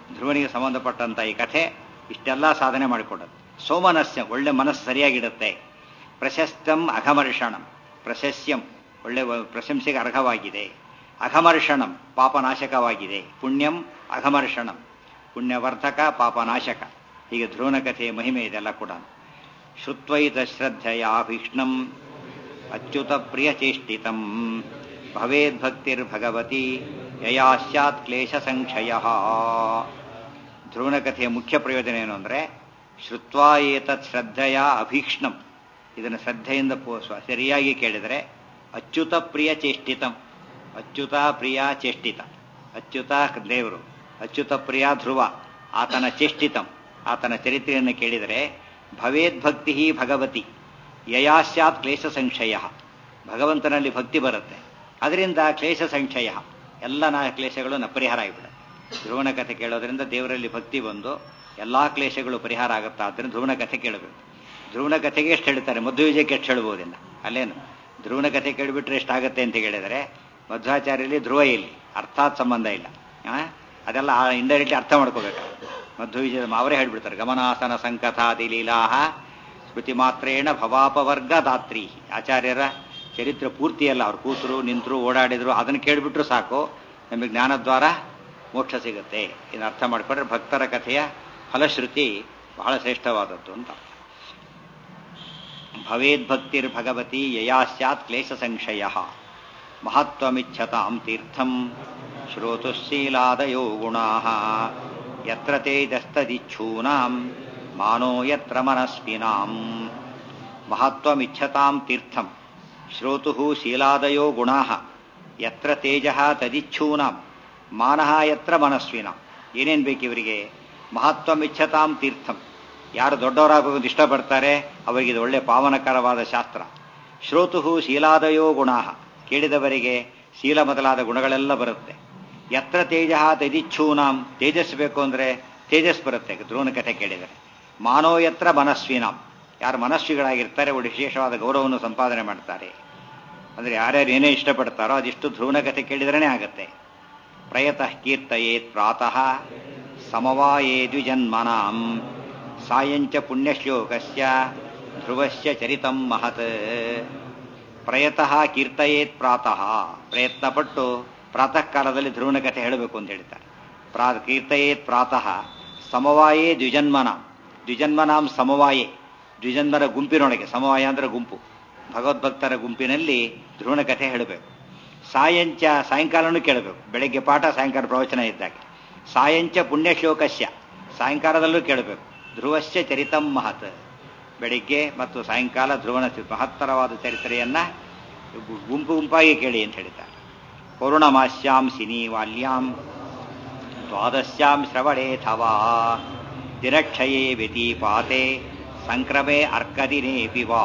ಧ್ರುವನಿಗೆ ಸಂಬಂಧಪಟ್ಟಂತ ಈ ಕಥೆ ಇಷ್ಟೆಲ್ಲ ಸಾಧನೆ ಮಾಡಿಕೊಡೋದು ಸೋಮನಸ್ಯ ಒಳ್ಳೆ ಮನಸ್ಸು ಸರಿಯಾಗಿಡುತ್ತೆ ಪ್ರಶಸ್ತಂ ಅಘಮರ್ಷಣಂ ಪ್ರಶಸ್ಯಂ ಒಳ್ಳೆ ಪ್ರಶಂಸೆಗೆ ಅರ್ಹವಾಗಿದೆ ಅಘಮರ್ಷಣಂ ಪಾಪನಾಶಕವಾಗಿದೆ ಪುಣ್ಯಂ ಅಘಮರ್ಷಣಂ ಪುಣ್ಯವರ್ಧಕ ಪಾಪನಾಶಕ ಹೀಗೆ ಧ್ರುವನ ಕಥೆಯ ಮಹಿಮೆ ಇದೆಲ್ಲ ಕೂಡ ಶ್ರುತ್ವೈತ ಶ್ರದ್ಧೆಯ ಭೀಕ್ಷ್ಣಂ ಅಚ್ಯುತ ಪ್ರಿಯಚೇಷ್ಟಿತಂ ಭವೇದ್ಭಕ್ತಿರ್ಭಗವತಿ ಯಯಾ ಸ್ಯಾತ್ ಕ್ಲೇಶ ಸಂಕ್ಷಯ ಧ್ರುವನ ಕಥೆಯ ಮುಖ್ಯ ಪ್ರಯೋಜನ ಏನು ಅಂದರೆ ಶ್ರುತ್ವಾ ಏತತ್ ಶ್ರದ್ಧೆಯ ಅಭೀಕ್ಷ್ಣಂ ಇದನ್ನು ಶ್ರದ್ಧೆಯಿಂದ ಸರಿಯಾಗಿ ಕೇಳಿದರೆ ಅಚ್ಯುತ ಪ್ರಿಯ ಚೇಷ್ಟಿತಂ ಅಚ್ಯುತ ಪ್ರಿಯ ಚೇಷ್ಟಿತ ಅಚ್ಯುತ ದೇವರು ಅಚ್ಯುತ ಪ್ರಿಯ ಧ್ರುವ ಆತನ ಚೇಷ್ಟಿತಂ ಆತನ ಚರಿತ್ರೆಯನ್ನು ಕೇಳಿದರೆ ಭವೇದ್ಭಕ್ತಿ ಭಗವತಿ ಯಯಾ ಸ್ಯಾತ್ ಕ್ಲೇಶ ಸಂಶಯ ಭಗವಂತನಲ್ಲಿ ಭಕ್ತಿ ಬರುತ್ತೆ ಅದರಿಂದ ಕ್ಲೇಶ ಸಂಶಯ ಎಲ್ಲ ನಾ ಕ್ಲೇಶಗಳು ನ ಪರಿಹಾರ ಆಗಿಬಿಡುತ್ತೆ ಧ್ರುವನ ಕಥೆ ಕೇಳೋದ್ರಿಂದ ದೇವರಲ್ಲಿ ಭಕ್ತಿ ಬಂದು ಎಲ್ಲಾ ಕ್ಲೇಶಗಳು ಪರಿಹಾರ ಆಗುತ್ತಾ ಆದ್ದರಿಂದ ಧ್ರುವನ ಕಥೆ ಕೇಳಬೇಕು ಧ್ರುವನ ಕಥೆಗೆ ಎಷ್ಟು ಹೇಳ್ತಾರೆ ಮಧ್ವ ವಿಜಯಕ್ಕೆ ಎಷ್ಟು ಹೇಳ್ಬೋದಿಲ್ಲ ಅಲ್ಲೇನು ಧ್ರುವನ ಕಥೆ ಕೇಳಿಬಿಟ್ರೆ ಎಷ್ಟಾಗತ್ತೆ ಅಂತ ಹೇಳಿದರೆ ಮಧ್ವಾಚಾರ್ಯಲ್ಲಿ ಧ್ರುವ ಇಲ್ಲಿ ಅರ್ಥಾತ್ ಸಂಬಂಧ ಇಲ್ಲ ಅದೆಲ್ಲ ಇಂಡೈರೆಕ್ಟ್ಲಿ ಅರ್ಥ ಮಾಡ್ಕೋಬೇಕು ಮಧ್ವ ವಿಜಯ ಅವರೇ ಹೇಳ್ಬಿಡ್ತಾರೆ ಗಮನಾಸನ ಸಂಕಥಾದಿ ಲೀಲಾಹ ಸ್ಮೃತಿ ಮಾತ್ರೇಣ ಭವಾಪವರ್ಗ ದಾತ್ರಿ ಆಚಾರ್ಯರ ಚರಿತ್ರೆ ಪೂರ್ತಿಯಲ್ಲ ಅವ್ರು ಕೂತರು ನಿಂತರು ಓಡಾಡಿದ್ರು ಅದನ್ನು ಕೇಳಿಬಿಟ್ರು ಸಾಕು ನಮಗೆ ಜ್ಞಾನದ್ವಾರ ಮೋಕ್ಷ ಸಿಗುತ್ತೆ ಇದನ್ನು ಅರ್ಥ ಮಾಡಿಕೊಂಡ್ರೆ ಭಕ್ತರ ಕಥೆಯ ಫಲಶ್ರುತಿ ಬಹಳ ಶ್ರೇಷ್ಠವಾದದ್ದು ಅಂತ ಭವೇದ್ಭಕ್ತಿರ್ಭಗವತಿ ಯಯಾ ಸ್ಯಾತ್ ಕ್ಲೇಶ ಸಂಶಯ ಮಹತ್ವಮಿಚ್ಛತಾಂ ತೀರ್ಥಂ ಶ್ರೋತುಶೀಲಾದಯೋ ಗುಣಾ ಯತ್ರ ತೇಜಸ್ತದಿಚ್ಛೂನಾಂ ಮಾನೋ ಯತ್ರ ಮನಸ್ವಿನಾಂ ಮಹತ್ವಮಿಚ್ಛತಾಂ ತೀರ್ಥಂ ಶ್ರೋತು ಶೀಲಾದಯೋ ಗುಣಾ ಯತ್ರ ತೇಜ ತದಿಚ್ಛೂನಾಂ ಮಾನಃ ಯತ್ರ ಮನಸ್ವಿನಾಂ ಏನೇನು ಬೇಕು ಇವರಿಗೆ ಮಹತ್ವಮಿಚ್ಛತಾಂ ತೀರ್ಥಂ ಯಾರು ದೊಡ್ಡವರಾಗೋದು ಇಷ್ಟಪಡ್ತಾರೆ ಅವರಿಗೆ ಇದು ಒಳ್ಳೆ ಪಾವನಕರವಾದ ಶಾಸ್ತ್ರ ಶ್ರೋತು ಶೀಲಾದಯೋ ಗುಣಾ ಕೇಳಿದವರಿಗೆ ಶೀಲ ಮೊದಲಾದ ಗುಣಗಳೆಲ್ಲ ಬರುತ್ತೆ ಯತ್ರ ತೇಜ ತದಿಚ್ಛೂನಾಂ ತೇಜಸ್ ಬೇಕು ಅಂದರೆ ತೇಜಸ್ ಬರುತ್ತೆ ಧ್ರುವನ ಕಥೆ ಕೇಳಿದರೆ ಮಾನೋ ಯತ್ರ ಮನಸ್ವಿನಾಂ ಯಾರು ಮನಸ್ವಿಗಳಾಗಿರ್ತಾರೆ ಒಳ್ಳೆ ವಿಶೇಷವಾದ ಗೌರವವನ್ನು ಸಂಪಾದನೆ ಮಾಡ್ತಾರೆ ಅಂದರೆ ಯಾರ್ಯಾರು ಏನೇ ಇಷ್ಟಪಡ್ತಾರೋ ಅದಿಷ್ಟು ಧ್ರುವನ ಕಥೆ ಕೇಳಿದ್ರೇ ಆಗತ್ತೆ ಪ್ರಯತಃ ಕೀರ್ತಯೇತ್ ಪ್ರಾತಃ ಸಮವಾಯೇ ದ್ವಿಜನ್ಮನಾಂ ಸಾಯಂಚ ಪುಣ್ಯಶ್ಲೋಕಸ್ಯ ಧ್ರುವಸ್ಯ ಚರಿತಂ ಮಹತ್ ಪ್ರಯತಃ ಕೀರ್ತಯೇತ್ ಪ್ರಾತಃ ಪ್ರಯತ್ನಪಟ್ಟು ಪ್ರಾತಃ ಕಾಲದಲ್ಲಿ ಧ್ರುವನ ಕಥೆ ಹೇಳಬೇಕು ಅಂತ ಹೇಳ್ತಾರೆ ಪ್ರಾ ಕೀರ್ತಯೇತ್ ಪ್ರಾತಃ ಸಮವಾಯೇ ದ್ವಿಜನ್ಮನ ದ್ವಿಜನ್ಮನಾಂ ಸಮವಾಯೇ ದ್ವಿಜನ್ಮರ ಗುಂಪಿನೊಳಗೆ ಸಮವಾಯ ಅಂದ್ರೆ ಗುಂಪು ಭಗವದ್ಭಕ್ತರ ಗುಂಪಿನಲ್ಲಿ ಧ್ರುವನ ಕಥೆ ಹೇಳಬೇಕು ಸಾಯಂಚ ಸಾಯಂಕಾಲನೂ ಕೇಳಬೇಕು ಬೆಳಗ್ಗೆ ಪಾಠ ಸಾಯಂಕಾಲ ಪ್ರವಚನ ಇದ್ದಾಗ ಸಾಯಂಚ ಪುಣ್ಯಶ್ಲೋಕಸ್ಯ ಸಾಯಂಕಾಲದಲ್ಲೂ ಕೇಳಬೇಕು ಧ್ರುವಸ್ಯ ಚರಿತಂ ಮಹತ್ ಬೆಳಿಗ್ಗೆ ಮತ್ತು ಸಾಯಂಕಾಲ ಧ್ರುವನ ಮಹತ್ತರವಾದ ಚರಿತ್ರೆಯನ್ನ ಗುಂಪು ಗುಂಪಾಗಿ ಕೇಳಿ ಅಂತ ಹೇಳಿದ್ದಾರೆ ಪೌರ್ಣಮಾಸ್ಯಾಂ ಸಿನೀವಾಲ್ಯಾಂ ದ್ವಾದಶ್ಯಾಂ ಶ್ರವಣೇಥವಾ ದಿನಕ್ಷಯೇ ವ್ಯತೀಪಾತೆ ಸಂಕ್ರಮೆ ಅರ್ಕದಿನೇಪಿ ವಾ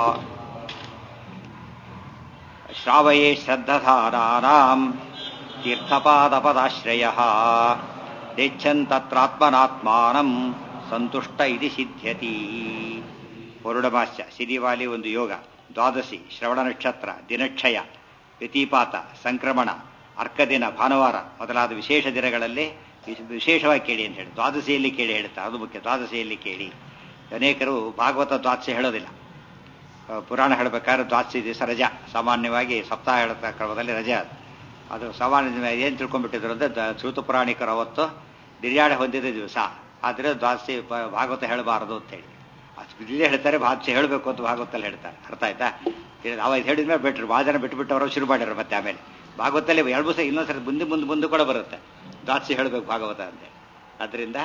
ಶ್ರಾವಯೇ ಶ್ರದ್ಧಧಾರಾಣಾಂ ತೀರ್ಥಪಾದಪದಾಶ್ರಯ ದೇಚ್ಛನ್ ತತ್ರಾತ್ಮನಾತ್ಮಾನಂ ಸಂತುಷ್ಟ ಇತಿ ಸಿದ್ಧ್ಯತಿ ಪೌರ್ಣಮಾಸ್ಯ ಸಿರಿವಾಲಿ ಒಂದು ಯೋಗ ದ್ವಾದಶಿ ಶ್ರವಣ ನಕ್ಷತ್ರ ದಿನಕ್ಷಯ ವ್ಯತಿಪಾತ ಸಂಕ್ರಮಣ ಅರ್ಕದಿನ ಭಾನುವಾರ ಮೊದಲಾದ ವಿಶೇಷ ದಿನಗಳಲ್ಲಿ ವಿಶೇಷವಾಗಿ ಕೇಳಿ ಅಂತ ಹೇಳಿ ದ್ವಾದಶಿಯಲ್ಲಿ ಕೇಳಿ ಹೇಳ್ತಾರೆ ಅದು ಮುಖ್ಯ ದ್ವಾದಶಿಯಲ್ಲಿ ಕೇಳಿ ಅನೇಕರು ಭಾಗವತ ದ್ವಾದಶಿ ಹೇಳೋದಿಲ್ಲ ಪುರಾಣ ಹೇಳಬೇಕಾದ್ರೆ ದ್ವಾದಶಿ ದಿವಸ ರಜಾ ಸಾಮಾನ್ಯವಾಗಿ ಸಪ್ತಾಹ ಹೇಳತ ಕ್ರಮದಲ್ಲಿ ರಜೆ ಅದು ಅದು ಸಾಮಾನ್ಯ ಏನು ತಿಳ್ಕೊಂಡ್ಬಿಟ್ಟಿದ್ರು ಅಂದರೆ ಶ್ರುತ ಪುರಾಣಿಕರು ಅವತ್ತು ನಿರ್ಯಾಣ ಹೊಂದಿದ ದಿವಸ ಆದರೆ ದ್ವಾದಶಿ ಭಾಗವತ ಹೇಳಬಾರದು ಅಂತೇಳಿ ಇಲ್ಲೇ ಹೇಳ್ತಾರೆ ಭಾಷೆ ಹೇಳಬೇಕು ಅಂತ ಭಾಗವತಲ್ಲಿ ಹೇಳ್ತಾರೆ ಅರ್ಥ ಆಯ್ತಾ ಅವಾಗ ಹೇಳಿದ ಮೇಲೆ ಬಿಟ್ಟರು ಭಾಳ ಜನ ಬಿಟ್ಟು ಬಿಟ್ಟು ಅವರು ಶುರು ಮಾಡ್ಯಾರ ಮತ್ತೆ ಆಮೇಲೆ ಭಾಗವತಲ್ಲಿ ಎರಡು ದಿವಸ ಇನ್ನೊಂದ್ಸರಿ ಮುಂದೆ ಮುಂದೆ ಮುಂದೆ ಕೂಡ ಬರುತ್ತೆ ದ್ವಾದಶಿ ಹೇಳಬೇಕು ಭಾಗವತ ಅಂತ ಅದರಿಂದ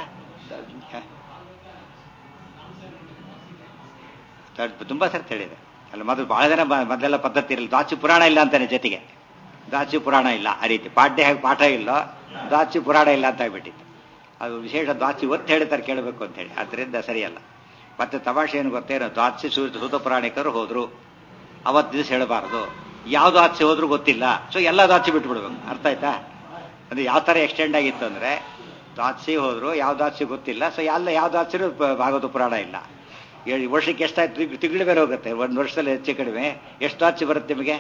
ತುಂಬಾ ಸರ್ತಿ ಹೇಳಿದೆ ಅಲ್ಲ ಮೊದಲು ಬಹಳ ಜನ ಮೊದಲೆಲ್ಲ ಪದ್ಧತಿ ಇರಲಿಲ್ಲ ದ್ವಾಚಿ ಪುರಾಣ ಇಲ್ಲ ಅಂತಾನೆ ಜೊತೆಗೆ ದ್ವಾಚಿ ಪುರಾಣ ಇಲ್ಲ ಆ ರೀತಿ ಪಾಠ್ಯ ಹೇಗೆ ಪಾಠ ಇಲ್ಲ ದ್ವಾಚಿ ಪುರಾಣ ಇಲ್ಲ ಅಂತ ಆಗ್ಬಿಟ್ಟಿತ್ತು ಅದು ವಿಶೇಷ ದ್ವಾಚಿ ಒತ್ತು ಹೇಳ್ತಾರೆ ಕೇಳಬೇಕು ಅಂತ ಹೇಳಿ ಅದರಿಂದ ಸರಿಯಲ್ಲ ಮತ್ತೆ ತಮಾಷೆ ಏನು ಗೊತ್ತೇನೋ ದ್ವಾಚಿ ಸೂತ ಪುರಾಣಿಕರು ಹೋದ್ರು ಅವತ್ತು ದಿವಸ ಹೇಳಬಾರದು ಯಾವ ದ್ವಾಚಿ ಹೋದ್ರು ಗೊತ್ತಿಲ್ಲ ಸೊ ಎಲ್ಲ ದ್ವಾಚಿ ಬಿಟ್ಬಿಡ್ಬೇಕು ಅರ್ಥ ಆಯ್ತಾ ಅದು ಯಾವ ತರ ಎಕ್ಸ್ಟೆಂಡ್ ಆಗಿತ್ತು ಅಂದ್ರೆ ದ್ವಾಚಿ ಹೋದ್ರು ಯಾವ ದ್ವಾಚಿ ಗೊತ್ತಿಲ್ಲ ಸೊ ಎಲ್ಲ ಯಾವ ದ್ವಾಚಿನೂ ಭಾಗವತ ಪುರಾಣ ಇಲ್ಲ ವರ್ಷಕ್ಕೆ ಎಷ್ಟಾಯ್ತು ತಿಂಗಳು ಬೇರೆ ಹೋಗುತ್ತೆ ಒಂದು ವರ್ಷದಲ್ಲಿ ಹೆಚ್ಚು ಕಡಿಮೆ ಎಷ್ಟು ದ್ವಾಚಿ ಬರುತ್ತೆ ನಿಮಗೆ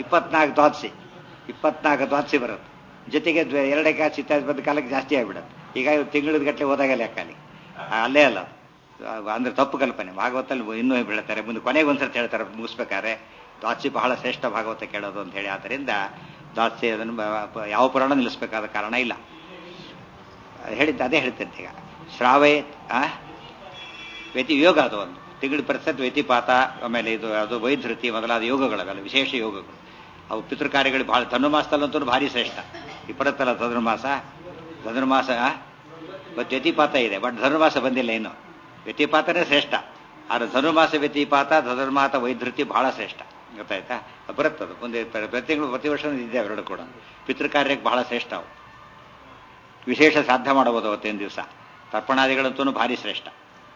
ಇಪ್ಪತ್ನಾಲ್ಕು ದ್ವಾಚಿ ಇಪ್ಪತ್ನಾಲ್ಕು ದ್ವಾಚಿ ಬರುತ್ತೆ ಜೊತೆಗೆ ಎರಡಕ್ಕೆ ಚಿತ್ತ ಬಂದ ಕಾಲಕ್ಕೆ ಜಾಸ್ತಿ ಆಗಿಬಿಡುತ್ತೆ ಈಗ ತಿಂಗಳದ ಗಟ್ಟಲೆ ಹೋದಾಗ ಲೆಕ್ಕಲಿ ಅಲ್ಲೇ ಅಲ್ಲ ಅಂದ್ರೆ ತಪ್ಪು ಕಲ್ಪನೆ ಭಾಗವತಲ್ಲಿ ಇನ್ನೂ ಬೀಳ್ತಾರೆ ಮುಂದೆ ಕೊನೆಗೆ ಒಂದ್ಸರ್ತಿ ಹೇಳ್ತಾರೆ ಮುಗಿಸ್ಬೇಕಾದ್ರೆ ದಾಸಿ ಬಹಳ ಶ್ರೇಷ್ಠ ಭಾಗವತ ಕೇಳೋದು ಅಂತ ಹೇಳಿ ಆದ್ದರಿಂದ ದಾಸಿ ಅದನ್ನು ಬ- ಯಾವ ಪುರಾಣ ನಿಲ್ಲಿಸಬೇಕಾದ ಕಾರಣ ಇಲ್ಲ ಹೇಳಿದ್ದೆ ಅದೇ ಹೇಳ್ತಂತೆ ಈಗ ಶ್ರಾವೇ ಆ ವ್ಯತಿ ಯೋಗ ಅದು ಒಂದು ತಿಂಗಳ ಪರಿಸತ್ ವ್ಯತಿಪಾತ ಆಮೇಲೆ ಇದು ಅದು ವೈಧೃತಿ ಮೊದಲಾದ ಯೋಗಗಳವೆಲ್ಲ ವಿಶೇಷ ಯೋಗಗಳು ಅವು ಪಿತೃಕಾರ್ಯಗಳು ಬಹಳ ಧನುರ್ಮಾಸದಲ್ಲಂತೂ ಭಾರಿ ಶ್ರೇಷ್ಠ ಇಪ್ಪತ್ತಲ್ಲ ಧನುರ್ಮಾಸ ಧನುರ್ಮಾಸ ಆ? ಮತ್ತು ವ್ಯತಿಪಾತ ಇದೆ ಬಟ್ ಧನುರ್ಮಾಸ ಬಂದಿಲ್ಲ ಇನ್ನು ವ್ಯತಿಪಾತನೇ ಶ್ರೇಷ್ಠ ಆದ್ರೆ ಧನುರ್ಮಾಸ ವ್ಯತಿಪಾತ ಧನುರ್ಮಾತ ವೈಧೃತಿ ಬಹಳ ಶ್ರೇಷ್ಠ ಗೊತ್ತಾಯ್ತಾ ಅದು ಬರುತ್ತದು ಮುಂದೆ ಪ್ರ- ಪ್ರತಿ ತಿಂಗಳು ಪ್ರತಿ ವರ್ಷ ಇದೆ ಅವೆರಡು ಕೂಡ ಪಿತೃಕಾರ್ಯಕ್ಕೆ ಬಹಳ ಶ್ರೇಷ್ಠ ಅವು ವಿಶೇಷ ಸಾಧ್ಯ ಮಾಡಬಹುದು ಅವತ್ತಿನ ದಿವಸ ತರ್ಪಣಾದಿಗಳಂತೂ ಭಾರಿ ಶ್ರೇಷ್ಠ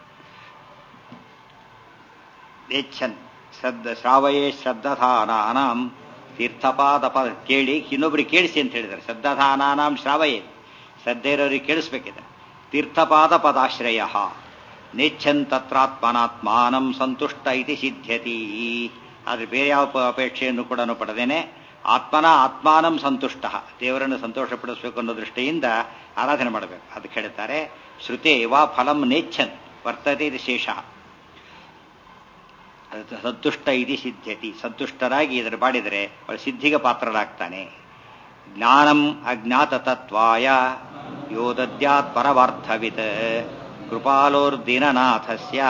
ಯಚ್ಛನ್ ಶ್ರದ್ಧ ಶ್ರಾವಯೇ ಶ್ರದ್ಧಾನಾಂ ತೀರ್ಥಪಾದಪ ಕೇಳಿ ಇನ್ನೊಬ್ರಿಗೆ ಕೇಳಿಸಿ ಅಂತ ಹೇಳಿದ್ದಾರೆ ಶ್ರದ್ಧಾನಾಂ ಶ್ರಾವಯೇ ಶ್ರದ್ಧೆ ಇರೋರಿಗೆ ಕೇಳಿಸ್ಬೇಕಿದೆ ತೀರ್ಥಪಾದ ಪದಾಶ್ರಯ ನೇಚ್ಛನ್ ತತ್ರಾತ್ಮನಾತ್ಮಾನಂ ಸಂತುಷ್ಟ ಇತಿ ಸಿದ್ಧ್ಯತಿ ಆದ್ರೆ ಬೇರೆ ಯಾವ ಪ- ಅಪೇಕ್ಷೆಯನ್ನು ಕೂಡ ಪಡೆದೇನೆ ಆತ್ಮನ ಆತ್ಮಾನಂ ಸಂತುಷ್ಟ ದೇವರನ್ನು ಸಂತೋಷಪಡಿಸಬೇಕು ಅನ್ನೋ ದೃಷ್ಟಿಯಿಂದ ಆರಾಧನೆ ಮಾಡಬೇಕು ಅದಕ್ಕೆ ಹೇಳ್ತಾರೆ ಶ್ರುತೆ ವಾ ಫಲಂ ನೇಚ್ಛನ್ ವರ್ತತೆ ಇದು ಶೇಷ ಅದು ಸಂತುಷ್ಟ ಇತಿ ಸಿದ್ಧ್ಯತಿ ಸಂತುಷ್ಟರಾಗಿ ಇದರ ಮಾಡಿದರೆ ಅವಳು ಸಿದ್ಧಿಗೆ ಪಾತ್ರರಾಗ್ತಾನೆ ಜ್ಞಾನಂ ಅಜ್ಞಾತ ತತ್ವಾಯ ಯೋದದ್ಯಾತ್ ಪರವಾರ್ಥವಿತ್ ಕೃಪಾಲೋರ್ದಿನನಾಥಸ್ಯ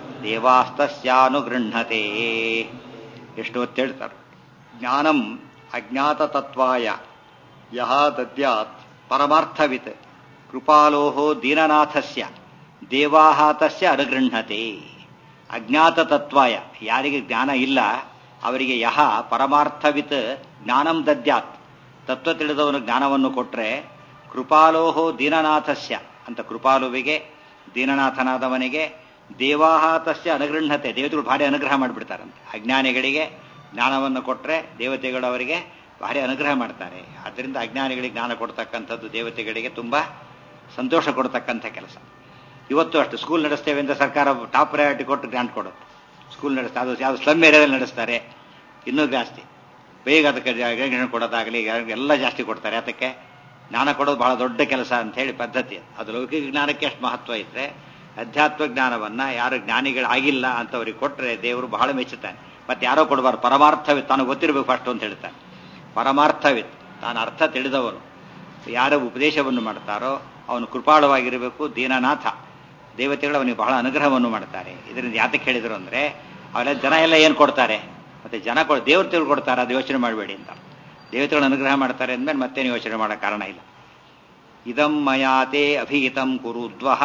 ದೇವಾಸ್ತಸ್ಯಾನುಗೃಹತೆ ಎಷ್ಟು ಹೊತ್ತು ಹೇಳ್ತಾರೆ ಜ್ಞಾನಂ ಅಜ್ಞಾತ ತತ್ವಾಯ ಯಹ ದದ್ಯಾತ್ ಪರಮಾರ್ಥವಿತ್ ಕೃಪಾಲೋಹೋ ದೀನನಾಥಸ್ಯ ದೇವಾಹ ತಸ್ಯ ಅನುಗೃಹತೆ ಅಜ್ಞಾತ ತತ್ವಾಯ ಯಾರಿಗೆ ಜ್ಞಾನ ಇಲ್ಲ ಅವರಿಗೆ ಯಹ ಪರಮಾರ್ಥವಿತ್ ಜ್ಞಾನಂ ದದ್ಯಾತ್ ತತ್ವ ತಿಳಿದವನು ಜ್ಞಾನವನ್ನು ಕೊಟ್ರೆ ಕೃಪಾಲೋಹೋ ದೀನನಾಥಸ್ಯ ಅಂತ ಕೃಪಾಲುವಿಗೆ ದೀನನಾಥನಾದವನಿಗೆ ದೇವಾಹ ತಸ್ಯ ಅನುಗೃಹತೆ ದೇವತೆಗಳು ಭಾರಿ ಅನುಗ್ರಹ ಮಾಡಿಬಿಡ್ತಾರಂತೆ ಅಜ್ಞಾನಿಗಳಿಗೆ ಜ್ಞಾನವನ್ನು ಕೊಟ್ರೆ ದೇವತೆಗಳು ಅವರಿಗೆ ಭಾರಿ ಅನುಗ್ರಹ ಮಾಡ್ತಾರೆ ಆದ್ದರಿಂದ ಅಜ್ಞಾನಿಗಳಿಗೆ ಜ್ಞಾನ ಕೊಡ್ತಕ್ಕಂಥದ್ದು ದೇವತೆಗಳಿಗೆ ತುಂಬಾ ಸಂತೋಷ ಕೊಡ್ತಕ್ಕಂಥ ಕೆಲಸ ಇವತ್ತು ಅಷ್ಟು ಸ್ಕೂಲ್ ನಡೆಸ್ತೇವೆ ಅಂತ ಸರ್ಕಾರ ಟಾಪ್ ಪ್ರಯಾರಿಟಿ ಕೊಟ್ಟು ಗ್ರಾಂಟ್ ಕೊಡುತ್ತೆ ಸ್ಕೂಲ್ ನಡೆಸ್ತಾ ಅದು ಯಾವುದು ಸ್ಲಮ್ ಏರಿಯಾದಲ್ಲಿ ನಡೆಸ್ತಾರೆ ಇನ್ನೂ ಜಾಸ್ತಿ ಬೇಗ ಅದಕ್ಕೆ ರೆಕಗ್ನಿಷನ್ ಕೊಡೋದಾಗಲಿ ಎಲ್ಲ ಜಾಸ್ತಿ ಕೊಡ್ತಾರೆ ಅದಕ್ಕೆ ಜ್ಞಾನ ಕೊಡೋದು ಬಹಳ ದೊಡ್ಡ ಕೆಲಸ ಅಂತ ಹೇಳಿ ಪದ್ಧತಿ ಅದು ಲೌಕಿಕ ಜ್ಞಾನಕ್ಕೆ ಅಷ್ಟು ಮಹತ್ವ ಇದ್ರೆ ಅಧ್ಯಾತ್ಮ ಜ್ಞಾನವನ್ನ ಯಾರು ಜ್ಞಾನಿಗಳಾಗಿಲ್ಲ ಅಂತವ್ರಿಗೆ ಕೊಟ್ಟರೆ ದೇವರು ಬಹಳ ಮೆಚ್ಚುತ್ತಾನೆ ಮತ್ತೆ ಯಾರೋ ಕೊಡಬಾರ್ದು ಪರಮಾರ್ಥವಿತ್ ತಾನು ಗೊತ್ತಿರಬೇಕು ಫಸ್ಟ್ ಅಂತ ಹೇಳ್ತಾನೆ ಪರಮಾರ್ಥವಿತ್ ತಾನು ಅರ್ಥ ತಿಳಿದವನು ಯಾರ ಉಪದೇಶವನ್ನು ಮಾಡ್ತಾರೋ ಅವನು ಕೃಪಾಳವಾಗಿರಬೇಕು ದೀನನಾಥ ದೇವತೆಗಳು ಅವನಿಗೆ ಬಹಳ ಅನುಗ್ರಹವನ್ನು ಮಾಡ್ತಾರೆ ಇದರಿಂದ ಯಾತಕ್ಕೆ ಹೇಳಿದ್ರು ಅಂದ್ರೆ ಅವೆಲ್ಲ ಜನ ಎಲ್ಲ ಏನು ಕೊಡ್ತಾರೆ ಮತ್ತೆ ಜನ ಕೊಡ್ ದೇವರು ತಿಳ್ಕೊಡ್ತಾರೆ ಅದು ಯೋಚನೆ ಮಾಡಬೇಡಿ ಅಂತ ದೇವತೆಗಳು ಅನುಗ್ರಹ ಮಾಡ್ತಾರೆ ಅಂದ್ಮೇಲೆ ಮತ್ತೇನು ಯೋಚನೆ ಮಾಡೋ ಕಾರಣ ಇಲ್ಲ ಇದಂ ಮಯಾತೆ ಅಭಿಹಿತಂ ಕುರುದ್ವಹ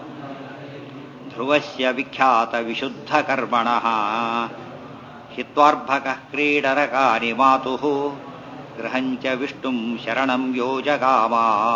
ಧ್ರುವಸ್ಯ ವಿಖ್ಯಾತ ವಿಶುದ್ಧ ಕರ್ಮಣ ಹಿತ್ವಾರ್ಭಕ ಕ್ರೀಡರಕಾರಿ ಮಾತು ಗೃಹಂಚ ವಿಷ್ಣುಂ ಶರಣಂ ಯೋಜಗಾಮ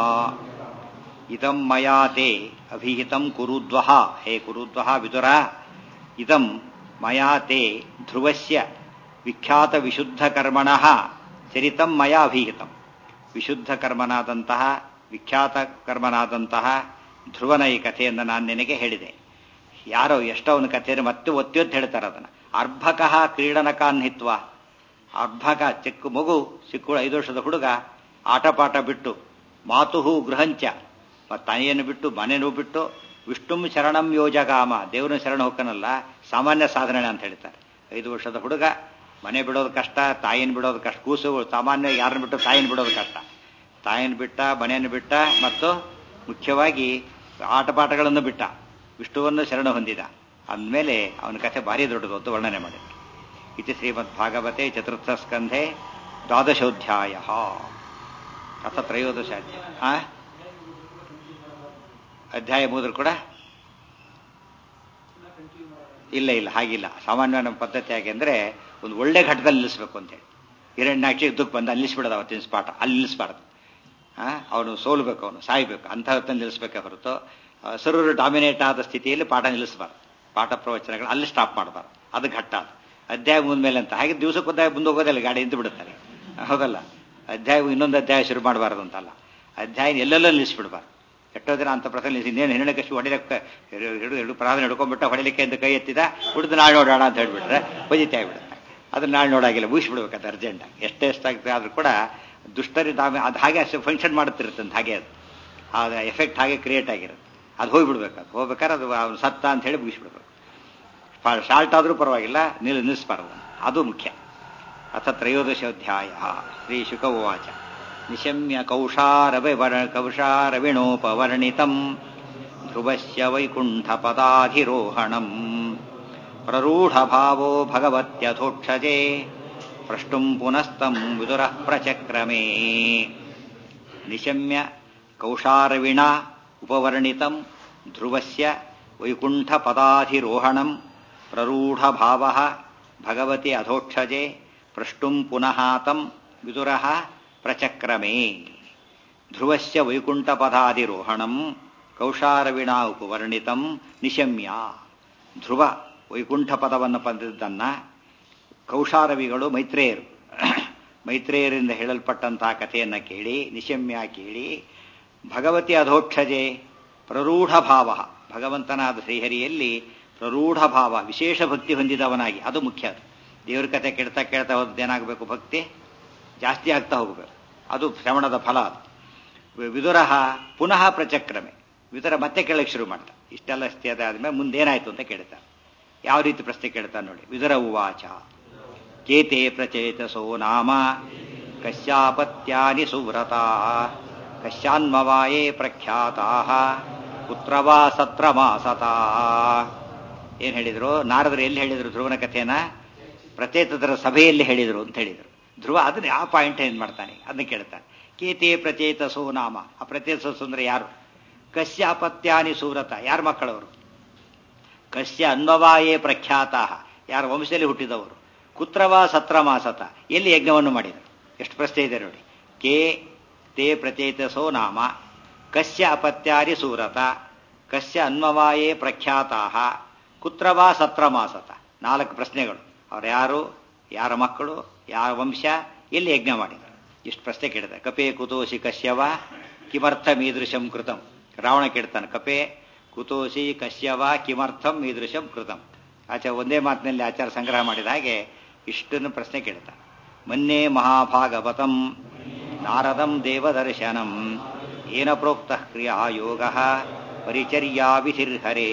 ಇದಂ ಮಯಾತೆ ಅಭಿಹಿತಂ ಕುರುದ್ವಹ ಹೇ ಕುರುದ್ವಹ ವಿದುರ ಇದಂ ಮಯಾತೆ ಧ್ರುವಸ್ಯ ವಿಖ್ಯಾತ ವಿಶುದ್ಧ ಕರ್ಮಣ ಚರಿತಂ ಮಯ ಅಭಿಹಿತಂ ವಿಶುದ್ಧ ಕರ್ಮನಾದಂತಹ ವಿಖ್ಯಾತ ಕರ್ಮನಾದಂತಹ ಧ್ರುವನ ಈ ಕಥೆಯನ್ನು ನಾನು ನಿನಗೆ ಹೇಳಿದೆ ಯಾರೋ ಎಷ್ಟೋ ಅವನ ಕಥೆಯನ್ನು ಮತ್ತೆ ಒತ್ತಿ ಒತ್ತಿ ಹೇಳ್ತಾರೆ ಅದನ್ನು ಅರ್ಭಕಃ ಕ್ರೀಡನಕಾನ್ಹಿತ್ವ ಅರ್ಭಕ ಚಿಕ್ಕ ಮಗು ಚಿಕ್ಕ ಐದು ವರ್ಷದ ಹುಡುಗ ಆಟಪಾಠ ಬಿಟ್ಟು ಮಾತುಹು ಗೃಹಂಚ ಮತ್ತು ತಾಯಿಯನ್ನು ಬಿಟ್ಟು ಮನೆಯನ್ನು ಬಿಟ್ಟು ವಿಷ್ಣುಂ ಶರಣಂ ಯೋಜಗಾಮ ದೇವರನ್ನ ಶರಣ ಹೋಗ್ತಾನಲ್ಲ ಸಾಮಾನ್ಯ ಸಾಧನೆ ಅಂತ ಹೇಳ್ತಾರೆ ಐದು ವರ್ಷದ ಹುಡುಗ ಮನೆ ಬಿಡೋದು ಕಷ್ಟ ತಾಯಿನ ಬಿಡೋದು ಕಷ್ಟ ಕೂಸು ಸಾಮಾನ್ಯ ಯಾರನ್ನ ಬಿಟ್ಟು ತಾಯಿನ ಬಿಡೋದು ಕಷ್ಟ ತಾಯಿನ ಬಿಟ್ಟ ಮನೆಯನ್ನು ಬಿಟ್ಟ ಮತ್ತು ಮುಖ್ಯವಾಗಿ ಆಟಪಾಠಗಳನ್ನು ಬಿಟ್ಟ ವಿಷ್ಣುವನ್ನು ಶರಣ ಹೊಂದಿದ ಅಂದಮೇಲೆ ಅವನ ಕಥೆ ಭಾರಿ ದೊಡ್ಡದು ಅಂತ ವರ್ಣನೆ ಮಾಡಿದ್ರು ಇತಿ ಶ್ರೀಮದ್ ಭಾಗವತೆ ಚತುರ್ಥ ಸ್ಕಂಧೆ ದ್ವಾದಶೋಧ್ಯಾಯ ಅಥ ತ್ರಯೋದಶ ಆ ಅಧ್ಯಾಯ ಮುಗಿದ್ರು ಕೂಡ ಇಲ್ಲ ಇಲ್ಲ ಹಾಗಿಲ್ಲ ಸಾಮಾನ್ಯ ನಮ್ಮ ಪದ್ಧತಿ ಹೇಗೆ ಅಂದ್ರೆ ಒಂದು ಒಳ್ಳೆ ಘಟ್ಟದಲ್ಲಿ ನಿಲ್ಲಿಸ್ಬೇಕು ಅಂತೇಳಿ ಹಿರಣ್ಯಾಕ್ಷಿ ಯುದ್ಧಕ್ಕೆ ಬಂದ ಅಲ್ಲಿ ನಿಲ್ಲಿಸ್ಬಿಡೋದು ಅವತ್ತಿನ ಸ್ಪಾಟ ಅಲ್ಲಿ ನಿಲ್ಲಿಸ್ಬಾರ್ದು ಆ ಅವನು ಸೋಲ್ಬೇಕು ಅವನು ಸಾಯ್ಬೇಕು ಅಂತ ನಿಲ್ಲಿಸ್ಬೇಕೆ ಹೊರತು ಸರೂರು ಡಾಮಿನೇಟ್ ಆದ ಸ್ಥಿತಿಯಲ್ಲಿ ಪಾಠ ನಿಲ್ಲಿಸಬಾರ್ದು ಪಾಠ ಪ್ರವಚನಗಳು ಅಲ್ಲಿ ಸ್ಟಾಪ್ ಮಾಡಬಾರ್ದು ಅದು ಘಟ್ಟ ಅದು ಅಧ್ಯಾಯ ಮುಂದ್ಮೇಲೆ ಅಂತ ಹಾಗೆ ದಿವಸಕ್ಕೊಂದಾಗ ಮುಂದೆ ಹೋಗೋದಿಲ್ಲ ಗಾಡಿ ನಿಂತು ಬಿಡುತ್ತಾರೆ ಹೌದಲ್ಲ ಅಧ್ಯಾಯ ಇನ್ನೊಂದು ಅಧ್ಯಾಯ ಶುರು ಮಾಡಬಾರ್ದು ಅಂತಲ್ಲ ಅಧ್ಯಾಯ ಎಲ್ಲೆಲ್ಲೋ ನಿಲ್ಲಿಸ್ಬಿಡ್ಬಾರ್ದು ಎಷ್ಟೋ ದಿನ ಅಂತ ಪ್ರಸಂಗ ಇನ್ನೇನು ಹೆಣ್ಣಕಷ್ಟು ಹೊಡಿಲಕ್ಕೆ ಹಿಡಿದು ಹಿಡಿದು ಪ್ರಾರಂಭ ಹಿಡ್ಕೊಂಡ್ಬಿಟ್ಟ ಹೊಡಿಲಿಕ್ಕೆ ಅಂತ ಕೈ ಎತ್ತಿದ ಹುಡಿದು ನಾಳೆ ನೋಡೋಣ ಅಂತ ಹೇಳ್ಬಿಟ್ರೆ ಬಜಿತೆ ಆಗ್ಬಿಡುತ್ತೆ ಅದನ್ನ ನಾಳೆ ನೋಡಾಗಿಲ್ಲ ಮುಗಿಸ್ಬಿಡ್ಬೇಕಂತ ಅರ್ಜೆಂಟ್ ಎಷ್ಟೇ ಎಷ್ಟಾಗ್ತದೆ ಆದ್ರೂ ಕೂಡ ದುಷ್ಟರಿ ಅದು ಹಾಗೆ ಅಷ್ಟೇ ಫಂಕ್ಷನ್ ಮಾಡುತ್ತಿರುತ್ತಂತ ಹಾಗೆ ಅದು ಆ ಎಫೆಕ್ಟ್ ಹಾಗೆ ಕ್ರಿಯೇಟ್ ಆಗಿರುತ್ತೆ ಅದು ಹೋಗ್ಬಿಡ್ಬೇಕು ಅದು ಹೋಗ್ಬೇಕಾದ್ರೆ ಅದು ಅವ್ನು ಸತ್ತ ಅಂತ ಹೇಳಿ ಮುಗಿಸ್ಬಿಡ್ಬೇಕು ಶಾರ್ಟ್ ಆದರೂ ಪರವಾಗಿಲ್ಲ ನಿಲ್ ನಿಲ್ಲಿಸಬಾರ್ದು ಅದು ಮುಖ್ಯ ಅಥ ತ್ರಯೋದಶೋಧ್ಯಾಯ ಶ್ರೀ ಶುಕ ಉವಾಚ ನಿಶಮ್ಯ ಕೌಶಾರವಿವರ ಕೌಶಾರವಿಣೋಪವರ್ಣಿತಂ ಧ್ರುವಸ್ಯ ವೈಕುಂಠಪದಾಧಿರೋಹಣಂ ಪ್ರರೂಢಭಾವೋ ಭಗವತ್ಯಥೋಕ್ಷಜೆ ಪ್ರಷ್ಟುಂ ಪುನಸ್ತಂ ವಿದುರಃ ಪ್ರಚಕ್ರಮೇ ನಿಶಮ್ಯ ಕೌಶಾರವಿಣ ಉಪವರ್ಣಿತಂ ಧ್ರುವಸ್ಯ ವೈಕುಂಠಪದಾಧಿರೋಹಣಂ ಪ್ರರೂಢಭಾವ ಭಗವತಿ ಅಧೋಕ್ಷಜೆ ಪ್ರಷ್ಟುಂ ಪುನಃ ತಂ ವಿದುರಃ ಪ್ರಚಕ್ರಮೇ ಧ್ರುವಸ್ಯ ವೈಕುಂಠಪದಾಧಿರೋಹಣಂ ಕೌಶಾರವಿಣ ಉಪವರ್ಣಿತಂ ನಿಶಮ್ಯ ಧ್ರುವ ವೈಕುಂಠ ಪದವನ್ನು ಪಡೆದಿದ್ದನ್ನ ಕೌಶಾರವಿಗಳು ಮೈತ್ರೇಯರು ಮೈತ್ರೇಯರಿಂದ ಹೇಳಲ್ಪಟ್ಟಂತಹ ಕಥೆಯನ್ನು ಕೇಳಿ ನಿಶಮ್ಯ ಕೇಳಿ ಭಗವತಿ ಅಧೋಕ್ಷಜೆ ಪ್ರರೂಢ ಭಾವ ಭಗವಂತನಾದ ಶ್ರೀಹರಿಯಲ್ಲಿ ಪ್ರರೂಢ ಭಾವ ವಿಶೇಷ ಭಕ್ತಿ ಹೊಂದಿದವನಾಗಿ ಅದು ಮುಖ್ಯ ಅದು ದೇವ್ರ ಕಥೆ ಕೇಳ್ತಾ ಕೇಳ್ತಾ ಹೋದ್ ಏನಾಗಬೇಕು ಭಕ್ತಿ ಜಾಸ್ತಿ ಆಗ್ತಾ ಹೋಗಬೇಕು ಅದು ಶ್ರವಣದ ಫಲ ಅದು ವಿದುರಹ ಪುನಃ ಪ್ರಚಕ್ರಮೆ ವಿದುರ ಮತ್ತೆ ಕೇಳಕ್ಕೆ ಶುರು ಮಾಡ್ತಾ ಇಷ್ಟೆಲ್ಲ ಸ್ಥಿತಿ ಅದಾದ್ಮೇಲೆ ಮುಂದೇನಾಯ್ತು ಅಂತ ಕೇಳ್ತಾರೆ ಯಾವ ರೀತಿ ಪ್ರಶ್ನೆ ಕೇಳ್ತಾನೆ ನೋಡಿ ವಿದುರ ಉವಾಚ ಕೇತೆ ಪ್ರಚೇತಸೋ ನಾಮ ಕಶ್ಯಾಪತ್ಯಾನಿ ಸುವ್ರತಾ ಕಶ್ಯಾನ್ಮವಾಯೇ ಪ್ರಖ್ಯಾತಾ ಪುತ್ರವಾ ಸತ್ರಮಾಸತಾ ಏನ್ ಹೇಳಿದ್ರು ನಾರದರು ಎಲ್ಲಿ ಹೇಳಿದ್ರು ಧ್ರುವನ ಕಥೆನ ಪ್ರಚೇತತರ ಸಭೆಯಲ್ಲಿ ಹೇಳಿದ್ರು ಅಂತ ಹೇಳಿದ್ರು ಧ್ರುವ ಅದನ್ನ ಆ ಪಾಯಿಂಟ್ ಏನ್ ಮಾಡ್ತಾನೆ ಅದನ್ನ ಕೇಳ್ತಾನೆ ಕೇತೆ ಪ್ರಚೇತಸೋ ನಾಮ ಆ ಪ್ರಚೇತಸೋ ಅಂದ್ರೆ ಯಾರು ಕಶ್ಯ ಅಪತ್ಯಾನಿ ಸೂರತ ಯಾರ ಮಕ್ಕಳವರು ಕಶ್ಯ ಅನ್ವವಾಯೇ ಪ್ರಖ್ಯಾತ ಯಾರ ವಂಶದಲ್ಲಿ ಹುಟ್ಟಿದವರು ಕುತ್ರವ ಸತ್ರಮಾಸತ ಎಲ್ಲಿ ಯಜ್ಞವನ್ನು ಮಾಡಿದರು ಎಷ್ಟು ಪ್ರಶ್ನೆ ಇದೆ ನೋಡಿ ಕೇ ತೇ ಪ್ರಚೇತಸೋ ನಾಮ ಕಶ್ಯ ಅಪತ್ಯಾರಿ ಸೂರತ ಕಶ್ಯ ಅನ್ವವಾಯೇ ಪ್ರಖ್ಯಾತಾ ಕುತ್ರವಾ ಸತ್ರಮಾಸತ ನಾಲ್ಕು ಪ್ರಶ್ನೆಗಳು ಅವ್ರು ಯಾರು ಯಾರ ಮಕ್ಕಳು ಯಾರ ವಂಶ ಎಲ್ಲಿ ಯಜ್ಞ ಮಾಡಿದರು ಇಷ್ಟು ಪ್ರಶ್ನೆ ಕೇಳಿದೆ ಕಪೇ ಕುತೋಷಿ ಕಶ್ಯವ ಕಿಮರ್ಥಂ ಈದೃಶಂ ಕೃತಂ ರಾವಣ ಕೇಳ್ತಾನೆ ಕಪೆ ಕುತೋಷಿ ಕಶ್ಯವ ಕಿಮರ್ಥಂ ಈದೃಶಂ ಕೃತಂ ಆಚೆ ಒಂದೇ ಮಾತಿನಲ್ಲಿ ಆಚಾರ ಸಂಗ್ರಹ ಮಾಡಿದ ಹಾಗೆ ಇಷ್ಟನ್ನು ಪ್ರಶ್ನೆ ಕೇಳ್ತಾನೆ ಮನ್ನೇ ಮಹಾಭಾಗವತಂ ನಾರದಂ ದೇವದರ್ಶನಂ ಏನ ಪ್ರೋಕ್ತ ಕ್ರಿಯಾ ಯೋಗ ಪರಿಚರ್ಯಾ ವಿಧಿರ್ಹರೇ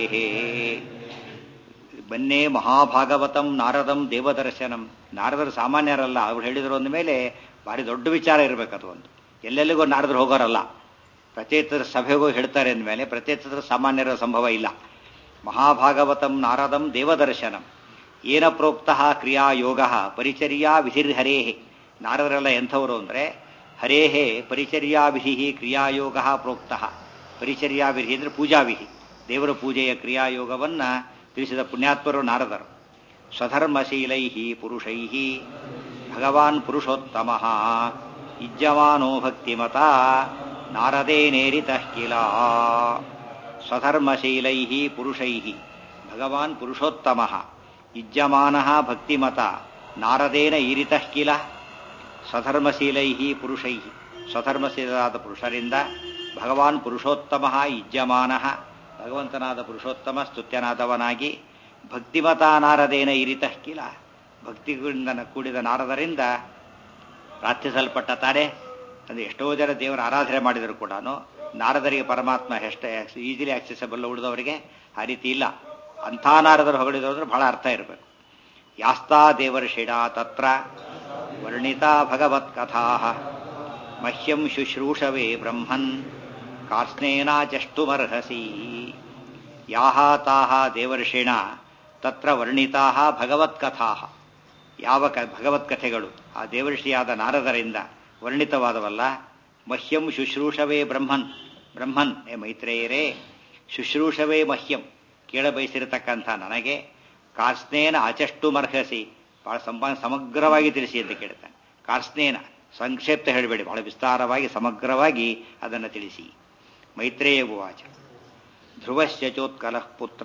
ಬನ್ನೇ ಮಹಾಭಾಗವತಂ ನಾರದಂ ದೇವದರ್ಶನಂ ನಾರದರು ಸಾಮಾನ್ಯರಲ್ಲ ಅವ್ರು ಹೇಳಿದ್ರು ಅಂದ ಮೇಲೆ ಭಾರಿ ದೊಡ್ಡ ವಿಚಾರ ಇರಬೇಕದು ಒಂದು ಎಲ್ಲೆಲ್ಲಿಗೂ ನಾರದರು ಹೋಗೋರಲ್ಲ ಪ್ರಚೇತರ ಸಭೆಗೂ ಹೇಳ್ತಾರೆ ಅಂದಮೇಲೆ ಪ್ರಚೇತರ ಸಾಮಾನ್ಯರ ಸಂಭವ ಇಲ್ಲ ಮಹಾಭಾಗವತಂ ನಾರದಂ ದೇವದರ್ಶನಂ ಏನ ಪ್ರೋಕ್ತ ಕ್ರಿಯಾ ಯೋಗ ಪರಿಚರ್ಯಾ ವಿಧಿರ್ಹರೇಹೇ ನಾರದರೆಲ್ಲ ಎಂಥವರು ಅಂದರೆ ಹರೇಹೇ ಪರಿಚರ್ಯಾ ವಿಧಿ ಕ್ರಿಯಾಯೋಗ ಪ್ರೋಕ್ತ ಪರಿಚರ್ಯಾ ವಿಧಿ ಅಂದರೆ ಪೂಜಾವಿಧಿ ದೇವರ ಪೂಜೆಯ ಕ್ರಿಯಾಯೋಗವನ್ನ ತಿಳಿಸಿದ ಪುಣ್ಯಾತ್ಮರು ನಾರದರು ಸ್ವಧರ್ಮಶೀಲೈ ಪುರುಷೈ ಭಗವಾನ್ ಪುರುಷೋತ್ತಮ ಇಜ್ಜಮಾನೋ ಭಕ್ತಿಮತ ನಾರದೇನೇರಿತ ಕಿಲ ಸ್ವಧರ್ಮಶೀಲೈ ಪುರುಷೈ ಭಗವಾನ್ ಪುರುಷೋತ್ತಮ ಇಜ್ಜಮಾನ ಭಕ್ತಿಮತ ನಾರದೇನ ಈರಿತ ಕಿಲ ಸ್ವಧರ್ಮಶೀಲೈ ಪುರುಷೈ ಸ್ವಧರ್ಮಶೀಲರಾದ ಪುರುಷರಿಂದ ಭಗವಾನ್ ಪುರುಷೋತ್ತಮ ಇಜ್ಜಮಾನ ಭಗವಂತನಾದ ಪುರುಷೋತ್ತಮ ಸ್ತುತ್ಯನಾದವನಾಗಿ ಭಕ್ತಿಮತ ನಾರದೇನ ಇರಿತ ಕಿಲ ಭಕ್ತಿಗಳಿಂದ ಕೂಡಿದ ನಾರದರಿಂದ ಪ್ರಾರ್ಥಿಸಲ್ಪಟ್ಟ ತಾನೆ ಅಂದರೆ ಎಷ್ಟೋ ಜನ ದೇವರ ಆರಾಧನೆ ಮಾಡಿದರೂ ಕೂಡ ನಾರದರಿಗೆ ಪರಮಾತ್ಮ ಎಷ್ಟು ಈಸಿಲಿ ಆಕ್ಸೆಸಬಲ್ ಉಳಿದವರಿಗೆ ಆ ರೀತಿ ಇಲ್ಲ ಅಂಥ ನಾರದರು ಹೊಗಳಿದ್ರು ಅಂದ್ರೆ ಬಹಳ ಅರ್ಥ ಇರಬೇಕು ಯಾಸ್ತಾ ದೇವರ್ಷಿಣ ತತ್ರ ವರ್ಣಿತಾ ಭಗವತ್ ಕಥಾ ಮಹ್ಯಂ ಶುಶ್ರೂಷವೇ ಬ್ರಹ್ಮನ್ ಕಾರ್ಸ್ನೇನಾಚಷ್ಟುಮರ್ಹಸಿ ಯಾಹ ತಾಹ ದೇವರ್ಷಿಣ ತತ್ರ ವರ್ಣಿತಾ ಭಗವತ್ಕಥಾ ಯಾವ ಕ ಭಗವತ್ಕಥೆಗಳು ಆ ದೇವರ್ಷಿಯಾದ ನಾರದರಿಂದ ವರ್ಣಿತವಾದವಲ್ಲ ಮಹ್ಯಂ ಶುಶ್ರೂಷವೇ ಬ್ರಹ್ಮನ್ ಬ್ರಹ್ಮನ್ ಏ ಮೈತ್ರೇಯರೇ ಶುಶ್ರೂಷವೇ ಮಹ್ಯಂ ಕೇಳಬಯಸಿರತಕ್ಕಂಥ ನನಗೆ ಕಾರ್ಸ್ನೇನ ಅಚಷ್ಟುಮರ್ಹಸಿ ಬಹಳ ಸಂಪ ಸಮಗ್ರವಾಗಿ ತಿಳಿಸಿ ಅಂತ ಕೇಳ್ತಾನೆ ಕಾರ್ಸ್ನೇನ ಸಂಕ್ಷೇಪ್ತ ಹೇಳಬೇಡಿ ಬಹಳ ವಿಸ್ತಾರವಾಗಿ ಸಮಗ್ರವಾಗಿ ಅದನ್ನು ತಿಳಿಸಿ ಮೈತ್ರೇಯ ಉವಾಚ ಧ್ರುವಶ್ಚ ಚೋತ್ಕಲಃ ಪುತ್ರ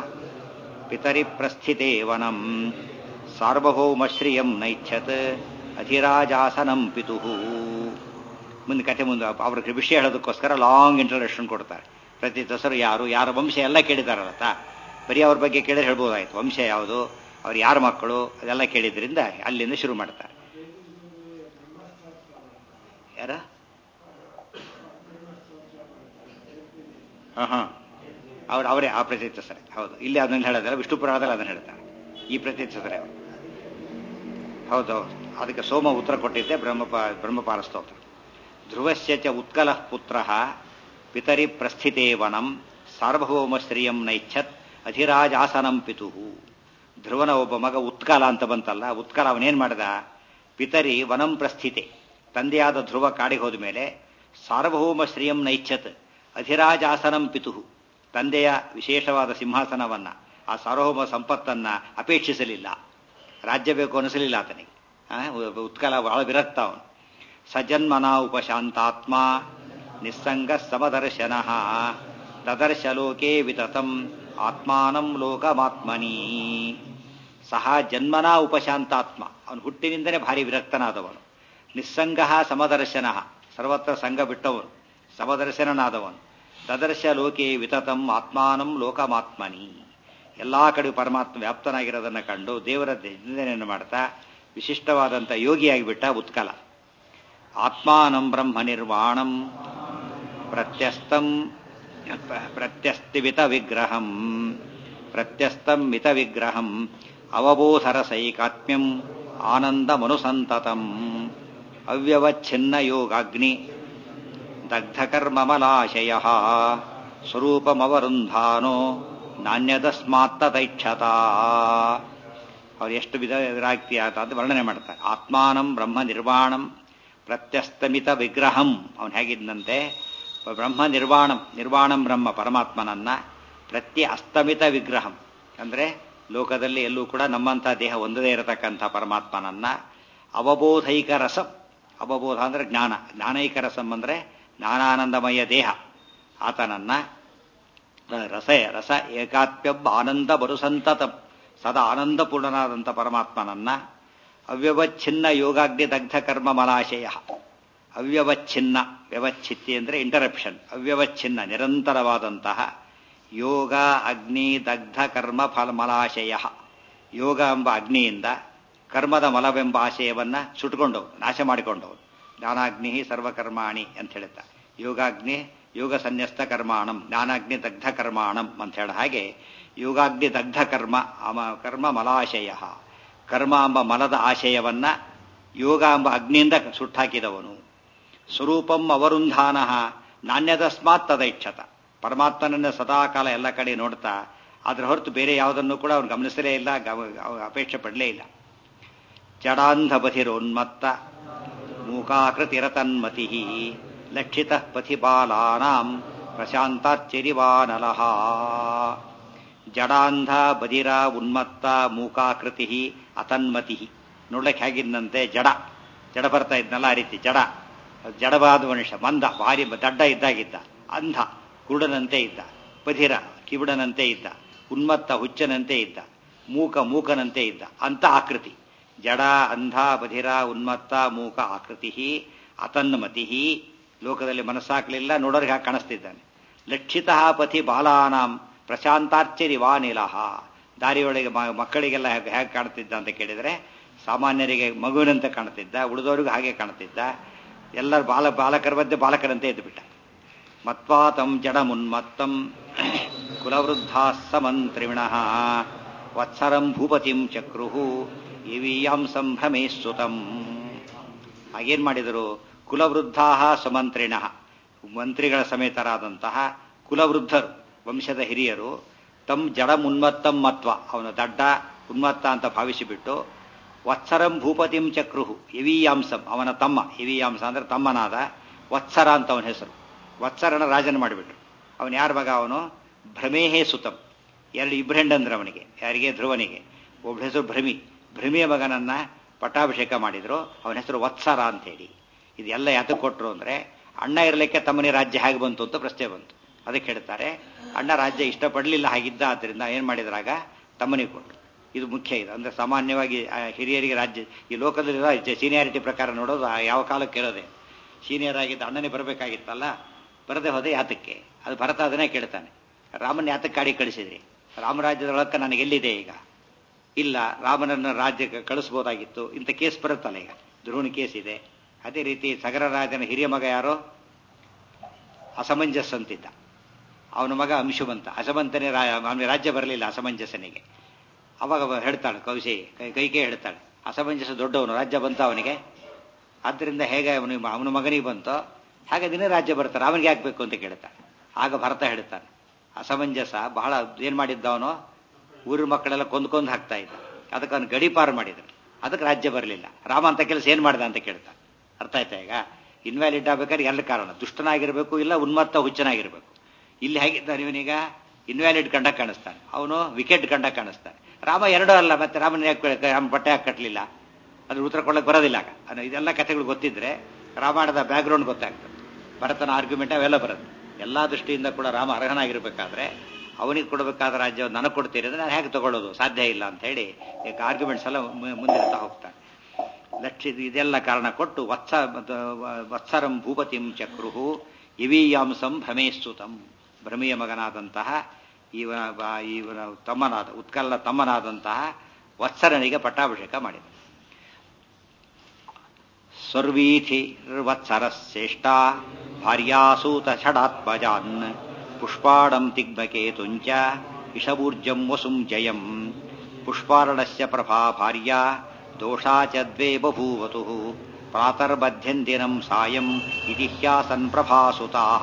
ಪಿತರಿ ಪ್ರಸ್ಥಿತೇ ವನಂ ಸಾರ್ವಭೌಮಶ್ರಿಯಂ ನೈಚ್ಛತ್ ಅಧಿರಾಜಾಸನಂ ಪಿತು ಮುಂದೆ ಕತೆ ಮುಂದೆ ಅವ್ರಿಗೆ ವಿಷಯ ಹೇಳೋದಕ್ಕೋಸ್ಕರ ಲಾಂಗ್ ಇಂಟ್ರಡಕ್ಷನ್ ಕೊಡ್ತಾರೆ ಪ್ರತಿ ದಸರು ಯಾರು ಯಾರ ವಂಶ ಎಲ್ಲ ಕೇಳಿದಾರಲ್ಲ ಬರೀ ಅವ್ರ ಬಗ್ಗೆ ಕೇಳಿದ್ರೆ ಹೇಳ್ಬೋದಾಯ್ತು ವಂಶ ಯಾವುದು ಅವ್ರು ಯಾರ ಮಕ್ಕಳು ಅದೆಲ್ಲ ಕೇಳಿದ್ರಿಂದ ಅಲ್ಲಿಂದ ಶುರು ಮಾಡ್ತಾರೆ ಯಾರ ಹಾಂ ಅವ್ರು ಅವರೇ ಆ ಪ್ರತ್ಯಕ್ಷರೇ ಹೌದು ಇಲ್ಲಿ ಅದನ್ನು ಹೇಳೋದಲ್ಲ ವಿಷ್ಣು ಪುರಾಣದಲ್ಲಿ ಅದನ್ನು ಹೇಳ್ತಾರೆ ಈ ಪ್ರತ್ಯಕ್ಷರೇ ಅವರು ಹೌದೌದು ಅದಕ್ಕೆ ಸೋಮ ಉತ್ತರ ಕೊಟ್ಟಿದ್ದೆ ಬ್ರಹ್ಮಪ ಬ್ರಹ್ಮಪಾಲ ಸ್ತೋತ್ರ ಧ್ರುವಸ್ಯ ಚ ಉತ್ಕಲ ಪುತ್ರ ಪಿತರಿ ಪ್ರಸ್ಥಿತೇ ವನಂ ಸಾರ್ವಭೌಮ ಶ್ರಿಯಂ ನೈಚ್ಛತ್ ಅಧಿರಾಜಾಸನಂ ಪಿತು ಧ್ರುವನ ಒಬ್ಬ ಮಗ ಉತ್ಕಲ ಅಂತ ಬಂತಲ್ಲ ಉತ್ಕಲ ಅವನೇನ್ ಮಾಡಿದ ಪಿತರಿ ವನಂ ಪ್ರಸ್ಥಿತೆ ತಂದೆಯಾದ ಧ್ರುವ ಕಾಡಿಗೆ ಹೋದ ಮೇಲೆ ಸಾರ್ವಭೌಮ ಶ್ರಿಯಂ ನೈಚ್ಛತ್ ಅಧಿರಾಜಾಸನಂ ಪಿತು ತಂದೆಯ ವಿಶೇಷವಾದ ಸಿಂಹಾಸನವನ್ನ ಆ ಸಾರ್ವಭೌಮ ಸಂಪತ್ತನ್ನ ಅಪೇಕ್ಷಿಸಲಿಲ್ಲ ರಾಜ್ಯ ಬೇಕು ಅನಿಸಲಿಲ್ಲ ಆತನಿಗೆ ಆ, ಉತ್ಕಲ ಬಹಳ ವಿರಕ್ತ ಅವನು ಸಜನ್ಮನ ಉಪಶಾಂತಾತ್ಮ ನಿಸ್ಸಂಗ ಸಮದರ್ಶನ ತದರ್ಶ ಲೋಕೆ ವಿತತಂ ಆತ್ಮಾನಂ ಲೋಕಮಾತ್ಮನಿ ಸಹ ಜನ್ಮನ ಉಪಶಾಂತಾತ್ಮ ಅವನು ಹುಟ್ಟಿನಿಂದಲೇ ಭಾರಿ ವಿರಕ್ತನಾದವನು ನಿಸ್ಸಂಗ ಸಮದರ್ಶನ ಸರ್ವತ್ರ ಸಂಘ ಬಿಟ್ಟವನು ಸಮದರ್ಶನನಾದವನು ತದರ್ಶ ಲೋಕೆ ವಿತತಂ ಆತ್ಮಾನಂ ಲೋಕಮಾತ್ಮನಿ ಎಲ್ಲಾ ಕಡೆ ಪರಮಾತ್ಮ ವ್ಯಾಪ್ತನಾಗಿರೋದನ್ನ ಕಂಡು ದೇವರ ಚಿಂತನೆಯನ್ನು ಮಾಡ್ತಾ ವಿಶಿಷ್ಟವಾದಂಥ ಯೋಗಿಯಾಗಿಬಿಟ್ಟ ಉತ್ಕಲ ಆತ್ಮಾನಂ ಬ್ರಹ್ಮ ನಿರ್ವಾಣಂ ಪ್ರತ್ಯಸ್ತಂ ಪ್ರತ್ಯಸ್ತಿವಿತ ವಿಗ್ರಹಂ ಪ್ರತ್ಯಸ್ತಂ ಮಿತ ವಿಗ್ರಹಂ ಅವಬೋಧರಸೈಕಾತ್ಮ್ಯಂ ಆನಂದಮನುಸಂತತಂ ಅವ್ಯವಚ್ಛಿನ್ನ ಯೋಗಾಗ್ನಿ ದಗ್ಧಕರ್ಮಮಲಾಶಯ ಸ್ವರೂಪಮವರುಂಧಾನೋ ನಾಣ್ಯದಸ್ಮಾತ್ತತೈಕ್ಷತ ಅವ್ರು ಎಷ್ಟು ವಿಧ ವಿರಾಕ್ತಿ ಆತ ಅಂತ ವರ್ಣನೆ ಮಾಡ್ತಾರೆ ಆತ್ಮಾನಂ ಬ್ರಹ್ಮ ನಿರ್ವಾಣಂ ಪ್ರತ್ಯಸ್ತಮಿತ ವಿಗ್ರಹಂ ಅವನು ಹೇಗಿದ್ದಂತೆ ಬ್ರಹ್ಮ ನಿರ್ವಾಣಂ ನಿರ್ವಾಣಂ ಬ್ರಹ್ಮ ಪರಮಾತ್ಮನನ್ನ ಪ್ರತ್ಯ ಅಸ್ತಮಿತ ವಿಗ್ರಹಂ ಅಂದ್ರೆ ಲೋಕದಲ್ಲಿ ಎಲ್ಲೂ ಕೂಡ ನಮ್ಮಂಥ ದೇಹ ಒಂದದೇ ಇರತಕ್ಕಂಥ ಪರಮಾತ್ಮನನ್ನ ಅವಬೋಧೈಕ ರಸಂ ಅವಬೋಧ ಅಂದ್ರೆ ಜ್ಞಾನ ಜ್ಞಾನೈಕ ರಸಂ ಅಂದ್ರೆ ಜ್ಞಾನಾನಂದಮಯ ದೇಹ ಆತನನ್ನ ರಸ ರಸ ಏಕಾತ್ಮ್ಯಂ ಆನಂದ ಬರುಸಂತತಂ ಸದಾ ಆನಂದಪೂರ್ಣನಾದಂಥ ಪರಮಾತ್ಮನನ್ನ ಅವ್ಯವಚ್ಛಿನ್ನ ಯೋಗಾಗ್ನಿ ದಗ್ಧ ಕರ್ಮ ಮಲಾಶಯ ಅವ್ಯವಚ್ಛಿನ್ನ ವ್ಯವಚ್ಛಿತ್ತಿ ಅಂದರೆ ಇಂಟರಪ್ಷನ್ ಅವ್ಯವಚ್ಛಿನ್ನ ನಿರಂತರವಾದಂತಹ ಯೋಗ ಅಗ್ನಿ ದಗ್ಧ ಕರ್ಮ ಫಲ ಮಲಾಶಯ ಯೋಗ ಎಂಬ ಅಗ್ನಿಯಿಂದ ಕರ್ಮದ ಮಲವೆಂಬ ಆಶಯವನ್ನ ಸುಟ್ಕೊಂಡವು ನಾಶ ಮಾಡಿಕೊಂಡವು ಜ್ಞಾನಾಗ್ನಿ ಸರ್ವಕರ್ಮಾಣಿ ಅಂತ ಹೇಳುತ್ತಾ ಯೋಗಾಗ್ನಿ ಯೋಗ ಸನ್ಯಸ್ತ ಕರ್ಮಾಣಂ ಜ್ಞಾನಾಗ್ನಿ ದಗ್ಧ ಕರ್ಮಾಣಂ ಅಂತ ಹೇಳ ಹಾಗೆ ಯೋಗಾಗ್ನಿ ದಗ್ಧ ಕರ್ಮ ಅಮ ಕರ್ಮ ಮಲಾಶಯ ಕರ್ಮ ಎಂಬ ಮಲದ ಆಶಯವನ್ನ ಯೋಗ ಎಂಬ ಅಗ್ನಿಯಿಂದ ಸುಟ್ಟಾಕಿದವನು ಸ್ವರೂಪಂ ಅವರುಂಧಾನ ನಾಣ್ಯದಸ್ಮಾತ್ ತದೈಕ್ಷತ ಪರಮಾತ್ಮನನ್ನ ಸದಾಕಾಲ ಎಲ್ಲ ಕಡೆ ನೋಡ್ತಾ ಅದ್ರ ಹೊರತು ಬೇರೆ ಯಾವುದನ್ನು ಕೂಡ ಅವನು ಗಮನಿಸಲೇ ಇಲ್ಲ ಗಮ- ಅಪೇಕ್ಷೆ ಪಡಲೇ ಇಲ್ಲ ಜಡಾಂಧಪಥಿರೋನ್ಮತ್ತ ಮೂಕಾಕೃತಿರತನ್ಮತಿ ಲಕ್ಷಿತ ಪಥಿ ಬಾಲಾನಾಂ ಪ್ರಶಾಂತಾಚ್ಚರಿವಾನಲಃ ಜಡಾಂಧ ಬದಿರ ಉನ್ಮತ್ತ ಮೂಕಾಕೃತಿ ಅತನ್ಮತಿ ನೋಡ್ಲಿಕ್ಕೆ ಹೇಗಿದ್ದಂತೆ ಜಡ ಜಡ ಬರ್ತಾ ಇದ್ನಲ್ಲ ಆ ರೀತಿ ಜಡ ಜಡವಾದ ಮನುಷ್ಯ ಮಂದ ಭಾರಿ ದಡ್ಡ ಇದ್ದಾಗಿದ್ದ ಅಂಧ ಕುರುಡನಂತೆ ಇದ್ದ ಬಧಿರ ಕಿವುಡನಂತೆ ಇದ್ದ ಉನ್ಮತ್ತ ಹುಚ್ಚನಂತೆ ಇದ್ದ ಮೂಕ ಮೂಕನಂತೆ ಇದ್ದ ಅಂತ ಆಕೃತಿ ಜಡ ಅಂಧ ಬಧಿರ ಉನ್ಮತ್ತ ಮೂಕ ಆಕೃತಿ ಅತನ್ಮತಿ ಲೋಕದಲ್ಲಿ ಮನಸ್ಸಾಕಲಿಲ್ಲ ನೋಡೋರಿಗೆ ಹಾಗೆ ಕಾಣಿಸ್ತಿದ್ದಾನೆ ಲಕ್ಷಿತ ಪಥಿ ಬಾಲಾನಾಂ ಪ್ರಶಾಂತಾರ್ಚರಿ ವಾನಿಲಹ ದಾರಿಯೊಳಗೆ ಮ- ಮಕ್ಕಳಿಗೆಲ್ಲ ಹೇಗೆ ಹೇಗೆ ಕಾಣ್ತಿದ್ದ ಅಂತ ಕೇಳಿದರೆ ಸಾಮಾನ್ಯರಿಗೆ ಮಗುವಿನಂತೆ ಕಾಣ್ತಿದ್ದ ಉಳಿದವರಿಗೂ ಹಾಗೆ ಕಾಣ್ತಿದ್ದ ಎಲ್ಲರ ಬಾಲ ಬಾಲಕರ ಮಧ್ಯೆ ಬಾಲಕರಂತೆ ಎದ್ದುಬಿಟ್ಟ ಮತ್ವಾತಂ ಜಡಮುನ್ಮತ್ತಂ ಕುಲವೃದ್ಧಾ ಸಮಂತ್ರಿಣ ವತ್ಸರಂ ಭೂಪತಿಂ ಚಕ್ರುಹು ಇವೀಯಾಂ ಸಂಭ್ರಮೇ ಸುತಂ ಹಾಗೇನ್ ಮಾಡಿದರು ಕುಲವೃದ್ಧಾ ಸಮಂತ್ರಿಣ ಮಂತ್ರಿಗಳ ಸಮೇತರಾದಂತಹ ಕುಲವೃದ್ಧರು ವಂಶದ ಹಿರಿಯರು ತಮ್ ಜಡ ಉನ್ಮತ್ತಂ ಮತ್ವ ಅವನ ದಡ್ಡ ಉನ್ಮತ್ತ ಅಂತ ಭಾವಿಸಿಬಿಟ್ಟು ವತ್ಸರಂ ಭೂಪತಿಂ ಚಕ್ರುಹು ಇವೀಯಾಂಸಂ ಅವನ ತಮ್ಮ ಇವೀಯಾಂಸ ಅಂದ್ರೆ ತಮ್ಮನಾದ ವತ್ಸರ ಅಂತ ಅವನ ಹೆಸರು ವತ್ಸರನ ರಾಜನ ಮಾಡಿಬಿಟ್ರು ಅವನು ಯಾರ ಮಗ ಅವನು ಭ್ರಮೇಹೇ ಸುತಂ ಎರಡು ಇಬ್ರು ಹೆಂಡಂದ್ರೆ ಅವನಿಗೆ ಯಾರಿಗೆ ಧ್ರುವನಿಗೆ ಒಬ್ಬ ಹೆಸರು ಭ್ರಮಿ ಭ್ರಮಿಯ ಮಗನನ್ನ ಪಟ್ಟಾಭಿಷೇಕ ಮಾಡಿದ್ರು ಅವನ ಹೆಸರು ವತ್ಸರ ಅಂತೇಳಿ ಇದೆಲ್ಲ ಯಾತಕ್ಕೆ ಕೊಟ್ಟರು ಅಂದ್ರೆ ಅಣ್ಣ ಇರಲಿಕ್ಕೆ ತಮ್ಮನೇ ರಾಜ್ಯ ಹೇಗೆ ಬಂತು ಅಂತ ಪ್ರಶ್ನೆ ಬಂತು ಅದಕ್ಕೆ ಹೇಳ್ತಾರೆ ಅಣ್ಣ ರಾಜ್ಯ ಇಷ್ಟಪಡಲಿಲ್ಲ ಹಾಗಿದ್ದ ಆದ್ದರಿಂದ ಏನ್ ಮಾಡಿದ್ರಾಗ ತಮ್ಮನಿಗೆ ಕೊಟ್ಟರು ಇದು ಮುಖ್ಯ ಇದು ಅಂದ್ರೆ ಸಾಮಾನ್ಯವಾಗಿ ಆ, ಹಿರಿಯರಿಗೆ ರಾಜ್ಯ ಈ ಲೋಕದಲ್ಲಿ ಸೀನಿಯಾರಿಟಿ ಪ್ರಕಾರ ನೋಡೋದು ಆ ಯಾವ ಕಾಲಕ್ಕೆ ಇರೋದೆ ಸೀನಿಯರ್ ಆಗಿದ್ದ ಅಣ್ಣನೇ ಬರಬೇಕಾಗಿತ್ತಲ್ಲ ಬರದೆ ಹೋದೆ ಯಾತಕ್ಕೆ ಅದು ಭರತ ಅದನ್ನೇ ಕೇಳ್ತಾನೆ ರಾಮನ ಯಾತಕ್ಕೆ ಕಾಡಿ ಕಳಿಸಿದ್ರಿ ರಾಮರಾಜ್ಯದೊಳಕ್ಕೆ ನನಗೆ ಎಲ್ಲಿದೆ ಈಗ ಇಲ್ಲ ರಾಮನನ್ನ ರಾಜ್ಯಕ್ಕೆ ಕಳಿಸ್ಬೋದಾಗಿತ್ತು ಇಂಥ ಕೇಸ್ ಬರುತ್ತಲ್ಲ ಈಗ ಧ್ರುವನ ಕೇಸ್ ಇದೆ ಅದೇ ರೀತಿ ಸಗರ ರಾಜನ ಹಿರಿಯ ಮಗ ಯಾರೋ ಅಸಮಂಜಸ್ ಅಂತಿದ್ದ ಅವನ ಮಗ ಅಂಶುಮಂತ ಅಸಮಂತನೇ ರಾ ಅವನಿಗೆ ರಾಜ್ಯ ಬರಲಿಲ್ಲ ಅಸಮಂಜಸನಿಗೆ ಅವಾಗ ಅವ ಹೇಳ್ತಾಳೆ ಕೌಶಿ ಕೈ ಕೈಕೆ ಹೇಳ್ತಾಳೆ ಅಸಮಂಜಸ ದೊಡ್ಡವನು ರಾಜ್ಯ ಬಂತ ಅವನಿಗೆ ಆದ್ದರಿಂದ ಹೇಗೆ ಅವನಿಗೆ ಅವನ ಮಗನಿಗೆ ಬಂತೋ ಹಾಗೆ ದಿನ ರಾಜ್ಯ ಬರ್ತಾರೆ ಅವನಿಗೆ ಹಾಕ್ಬೇಕು ಅಂತ ಕೇಳ್ತಾನೆ ಆಗ ಭರತ ಹೇಳ್ತಾನೆ ಅಸಮಂಜಸ ಬಹಳ ಏನ್ ಮಾಡಿದ್ದ ಅವನು ಊರಿನ ಮಕ್ಕಳೆಲ್ಲ ಕೊಂದ್ಕೊಂಡ್ ಹಾಕ್ತಾ ಇದ್ದ ಅದಕ್ಕೆ ಅವನು ಗಡಿಪಾರು ಮಾಡಿದ್ರು ಅದಕ್ಕೆ ರಾಜ್ಯ ಬರಲಿಲ್ಲ ರಾಮ ಅಂತ ಕೆಲಸ ಏನ್ ಮಾಡ್ದ ಅಂತ ಕೇಳ್ತಾನೆ ಅರ್ಥ ಆಯ್ತಾ ಈಗ ಇನ್ವ್ಯಾಲಿಡ್ ಆಗ್ಬೇಕಾದ್ರೆ ಎರಡು ಕಾರಣ ದುಷ್ಟನಾಗಿರ್ಬೇಕು ಇಲ್ಲ ಉನ್ಮತ್ತ ಹುಚ್ಚನಾಗಿರ್ಬೇಕು ಇಲ್ಲಿ ಹೇಗಿದ್ದಾನೆ ಇವನೀಗ ಇನ್ವ್ಯಾಲಿಡ್ ಕಂಡ ಕಾಣಿಸ್ತಾನೆ ಅವನು ವಿಕೆಟ್ ಕಂಡ ಕಾಣಿಸ್ತಾನೆ ರಾಮ ಎರಡೂ ಅಲ್ಲ ಮತ್ತೆ ರಾಮನ ಯಾಕೆ ರಾಮ ಬಟ್ಟೆ ಹಾಕಿ ಕಟ್ಟಲಿಲ್ಲ ಅದ್ರ ಉತ್ತರ ಕೊಡಕ್ಕೆ ಬರೋದಿಲ್ಲ ಆಗ ಅದು ಇದೆಲ್ಲ ಕಥೆಗಳು ಗೊತ್ತಿದ್ರೆ ರಾಮಾಯಣದ ಬ್ಯಾಕ್ಗ್ರೌಂಡ್ ಗೊತ್ತಾಗ್ತದೆ ಭರತನ ಆರ್ಗ್ಯುಮೆಂಟ್ ಅವೆಲ್ಲ ಬರುತ್ತೆ ಎಲ್ಲಾ ದೃಷ್ಟಿಯಿಂದ ಕೂಡ ರಾಮ ಅರ್ಹನಾಗಿರ್ಬೇಕಾದ್ರೆ ಅವನಿಗೆ ಕೊಡಬೇಕಾದ ರಾಜ್ಯ ನನಗೆ ಕೊಡ್ತೀರಿ ಅಂದ್ರೆ ನಾನು ಹೇಗೆ ತಗೊಳ್ಳೋದು ಸಾಧ್ಯ ಇಲ್ಲ ಅಂತ ಹೇಳಿ ಈಗ ಆರ್ಗ್ಯುಮೆಂಟ್ಸ್ ಎಲ್ಲ ಮುಂದಿರ್ತಾ ಹೋಗ್ತಾನೆ ಲಕ್ಷ್ಯ ಇದೆಲ್ಲ ಕಾರಣ ಕೊಟ್ಟು ವತ್ಸ ವತ್ಸರಂ ಭೂಪತಿಂ ಚಕ್ರುಹು ಇವೀಯಾಂಸಂ ಭ್ರಮೇಸ್ತುತಂ ಭ್ರಮೆಯ ಮಗನಾದಂತಹ ಇವನ ಇವನ ತಮ್ಮನಾದ ಉತ್ಕಲ್ಲ ತಮ್ಮನಾದಂತಹ ವತ್ಸರನಿಗೆ ಪಟ್ಟಾಭಿಷೇಕ ಮಾಡಿದ ಸ್ವರ್ವೀಥಿರ್ವತ್ಸರಶ್ರೇಷ್ಠ ಭಾರ್ಯಾಸೂತ ಷಡಾತ್ಮಜಾನ್ ಪುಷ್ಪಾಡಂ ತಿಗ್ಮಕೇತುಂಚ ಇಷಬೂರ್ಜಂ ವಸುಂ ಜಯಂ ಪುಷ್ಪಾರ್ಣಸ್ಯ ಪ್ರಭಾ ಭಾರ್ಯ ದೋಷಾ ಚ ದ್ವೇ ಬಭೂವತು ಪ್ರಾತರ್ಬಧ್ಯಂದಿನಂ ಸಾಯಂ ಇತಿ ಹ್ಯಾಸನ್ ಪ್ರಭಾಸುತಾಃ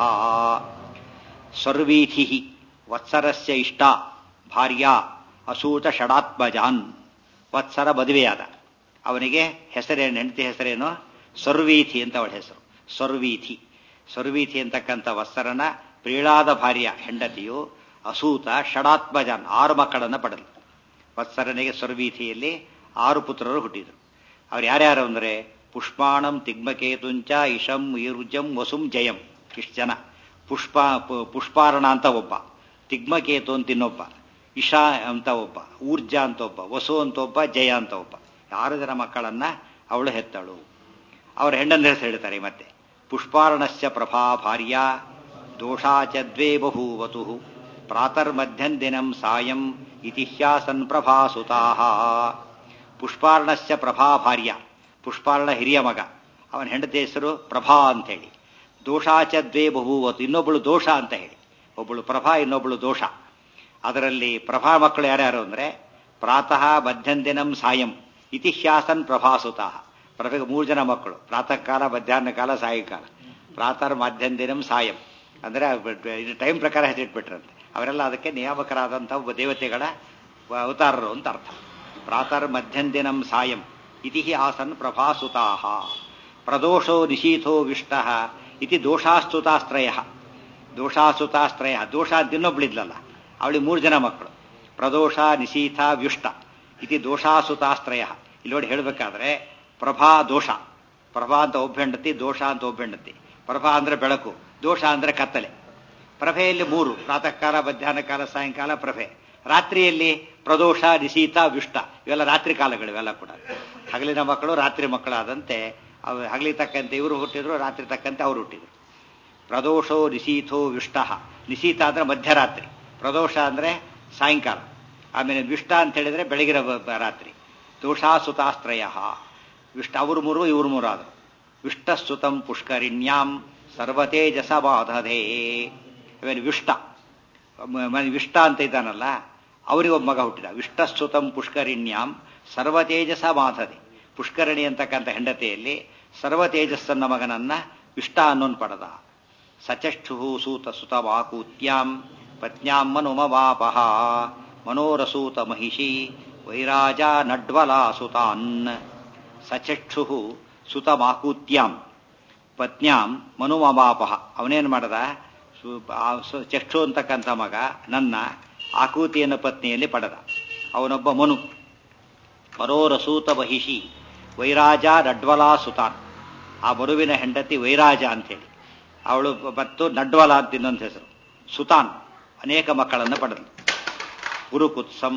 ಸ್ವರ್ವೀಥಿ ವತ್ಸರಸ್ಯ ಇಷ್ಟ ಭಾರ್ಯ ಅಸೂತ ಷಡಾತ್ಮಜಾನ್ ವತ್ಸರ ಮದುವೆಯಾದ ಅವನಿಗೆ ಹೆಸರೇನು ಹೆಂಡತಿ ಹೆಸರೇನು ಸ್ವರ್ವೀಥಿ ಅಂತ ಅವಳ ಹೆಸರು ಸ್ವರ್ವೀಥಿ ಸ್ವರ್ವೀಥಿ ಅಂತಕ್ಕಂಥ ವತ್ಸರನ ಪ್ರೀಳಾದ ಭಾರ್ಯ ಹೆಂಡತಿಯು ಅಸೂತ ಷಡಾತ್ಮಜಾನ್ ಆರು ಮಕ್ಕಳನ್ನು ಪಡೆದು ವತ್ಸರನಿಗೆ ಸ್ವರ್ವೀಥಿಯಲ್ಲಿ ಆರು ಪುತ್ರರು ಹುಟ್ಟಿದರು ಅವ್ರು ಯಾರ್ಯಾರು ಅಂದರೆ ಪುಷ್ಪಾಣಂ ತಿಗ್ಮಕೇತುಂಚ ಇಶಂ ಈರುಜಂ ವಸುಂ ಜಯಂ ಇಷ್ಟು ಜನ ಪುಷ್ಪ ಪುಷ್ಪಾರಣ ಅಂತ ಒಬ್ಬ ತಿಗ್ಮಕೇತು ಅಂತ ಇನ್ನೊಬ್ಬ ಇಶಾ ಅಂತ ಒಬ್ಬ ಊರ್ಜ ಅಂತ ಒಬ್ಬ ವಸು ಅಂತ ಒಬ್ಬ ಜಯ ಅಂತ ಒಬ್ಬ ಆರು ಜನ ಮಕ್ಕಳನ್ನ ಅವಳು ಹೆತ್ತಳು ಅವರ ಹೆಂಡನ ಹೆಸರು ಹೇಳ್ತಾರೆ ಮತ್ತೆ ಪುಷ್ಪಾರ್ಣಸ್ಯ ಪ್ರಭಾ ಭಾರ್ಯ ದೋಷಾಚ ದ್ವೇ ಬಭೂವತು ಪ್ರಾತರ್ಮಧ್ಯಂದಿನಂ ಸಾಯಂ ಇತಿಹ್ಯಾಸನ್ ಪ್ರಭಾಸುತಾಹ ಪುಷ್ಪಾರ್ಣಸ್ಯ ಪ್ರಭಾ ಭಾರ್ಯ ಪುಷ್ಪಾರ್ಣ ಹಿರಿಯ ಮಗ ಅವನ ಹೆಂಡತಿ ಹೆಸರು ಪ್ರಭಾ ಅಂತ ಹೇಳಿ ದೋಷಾಚ ದ್ವೇ ಬಹುವತ್ತು ಇನ್ನೊಬ್ಬಳು ದೋಷ ಅಂತ ಹೇಳಿ ಒಬ್ಬಳು ಪ್ರಭಾ ಇನ್ನೊಬ್ಬಳು ದೋಷ ಅದರಲ್ಲಿ ಪ್ರಭಾ ಮಕ್ಕಳು ಯಾರ್ಯಾರು ಅಂದ್ರೆ ಪ್ರಾತಃ ಮಧ್ಯಂದಿನಂ ಸಾಯಂ ಇತಿಹ್ಯಾಸನ್ ಪ್ರಭಾಸುತಃ ಪ್ರಭೆಗೆ ಮೂರು ಜನ ಮಕ್ಕಳು ಪ್ರಾತಃ ಕಾಲ ಮಧ್ಯಾಹ್ನ ಕಾಲ ಸಾಯಂಕಾಲ ಪ್ರಾತರ್ ಮಧ್ಯಂದಿನಂ ಸಾಯಂ ಅಂದ್ರೆ ಇದು ಟೈಮ್ ಪ್ರಕಾರ ಹೆಸರಿಟ್ಬಿಟ್ರಂತೆ ಅವರೆಲ್ಲ ಅದಕ್ಕೆ ನಿಯಾಮಕರಾದಂತಹ ಒಬ್ಬ ದೇವತೆಗಳ ಅವತಾರರು ಅಂತ ಅರ್ಥ ಪ್ರಾತರ್ ಮಧ್ಯಂದಿನಂ ಸಾಯಂ ಇತಿ ಆಸನ್ ಪ್ರಭಾಸುತಾಹ ಪ್ರದೋಷೋ ನಿಶೀಥೋ ವಿಷ್ಟ ಇತಿ ದೋಷಾಸ್ತುತಾಸ್ತ್ರಯ ದೋಷಾಸ್ತುತಾಸ್ತ್ರಯ ದೋಷ ಅಂತ ಇನ್ನೊಬ್ಳಿದ್ಲಲ್ಲ ಅವಳಿಗೆ ಮೂರು ಜನ ಮಕ್ಕಳು ಪ್ರದೋಷ ನಿಶೀಥ ವ್ಯುಷ್ಟ ಇತಿ ದೋಷಾಸುತಾಸ್ತ್ರಯ ಇಲ್ಲಿ ನೋಡಿ ಹೇಳಬೇಕಾದ್ರೆ ಪ್ರಭಾ ದೋಷ ಪ್ರಭಾ ಅಂತ ಒಬ್ಬ ಹೆಂಡತಿ ದೋಷ ಅಂತ ಒಬ್ಬ ಹೆಂಡತಿ ಪ್ರಭಾ ಅಂದ್ರೆ ಬೆಳಕು ದೋಷ ಅಂದ್ರೆ ಕತ್ತಲೆ ಪ್ರಭೆಯಲ್ಲಿ ಮೂರು ಪ್ರಾತಃ ಕಾಲ ಮಧ್ಯಾಹ್ನ ಕಾಲ ಸಾಯಂಕಾಲ ಪ್ರಭೆ ರಾತ್ರಿಯಲ್ಲಿ ಪ್ರದೋಷ ನಿಶೀತ ವಿಷ್ಟ ಇವೆಲ್ಲ ರಾತ್ರಿ ಕಾಲಗಳು ಇವೆಲ್ಲ ಕೂಡ ಹಗಲಿನ ಮಕ್ಕಳು ರಾತ್ರಿ ಮಕ್ಕಳಾದಂತೆ ಅವು ಹಗಲಿ ತಕ್ಕಂತೆ ಇವರು ಹುಟ್ಟಿದ್ರು ರಾತ್ರಿ ತಕ್ಕಂತೆ ಅವರು ಹುಟ್ಟಿದ್ರು ಪ್ರದೋಷೋ ನಿಶೀಥೋ ವಿಷ್ಟ ನಿಶೀತ ಅಂದ್ರೆ ಮಧ್ಯರಾತ್ರಿ ಪ್ರದೋಷ ಅಂದ್ರೆ ಸಾಯಂಕಾಲ ಆಮೇಲೆ ವಿಷ್ಟ ಅಂತ ಹೇಳಿದ್ರೆ ಬೆಳಗಿನ ರಾತ್ರಿ ದೋಷಾಸುತಾಸ್ತ್ರಯ ವಿಷ್ಟ ಅವರು ಮೂರು ಇವರು ಮೂರು ಆದರು ವಿಷ್ಟಸ್ತುತಂ ಪುಷ್ಕರಿಣ್ಯಾಂ ಸರ್ವತೇಜಸ ಬಾಧದೆ ಇವೇನು ವಿಷ್ಟ ವಿಷ್ಟ ಅಂತ ಇದ್ದಾನಲ್ಲ ಅವರಿಗೆ ಒಬ್ಬ ಮಗ ಹುಟ್ಟಿದ ವಿಷ್ಟಸ್ತುತಂ ಪುಷ್ಕರಿಣ್ಯಾಂ ಸರ್ವತೇಜಸ ಬಾಧದೆ ಪುಷ್ಕರಣಿ ಅಂತಕ್ಕಂಥ ಹೆಂಡತಿಯಲ್ಲಿ ಸರ್ವತೇಜಸ್ಸನ್ನ ಮಗನನ್ನ ವಿಷ್ಟ ಅನ್ನೋನ್ ಪಡೆದ ಸಚಕ್ಷು ಸೂತ ಸುತ ವಾಕೂತ್ಯಾಂ ಪತ್ನ್ಯಾಂ ಮನುಮವಾಪಹ ಮನೋರಸೂತ ಮಹಿಷಿ ವೈರಾಜ ನಡ್ವಲಾ ಸುತಾನ್ ಸಚಕ್ಷು ಸುತ ಮಾಕೂತ್ಯಾಂ ಪತ್ನ್ಯಾಂ ಮನುಮವಾಪಹ ಅವನೇನು ಮಾಡದ ಚಕ್ಷು ಅಂತಕ್ಕಂಥ ಮಗ ನನ್ನ ಆಕೂತಿಯನ್ನ ಪತ್ನಿಯಲ್ಲಿ ಪಡೆದ ಅವನೊಬ್ಬ ಮನು ಮನೋರಸೂತ ಮಹಿಷಿ ವೈರಾಜ ನಡ್ವಲಾ ಸುತಾನ್ ಆ ಮರುವಿನ ಹೆಂಡತಿ ವೈರಾಜ ಅಂತೇಳಿ ಅವಳು ಮತ್ತು ನಡ್ವಲ ಅಂತ ಇನ್ನೊಂದು ಹೆಸರು ಸುತಾನ್ ಅನೇಕ ಮಕ್ಕಳನ್ನು ಪಡೆದಳು ಗುರುಕುತ್ಸಂ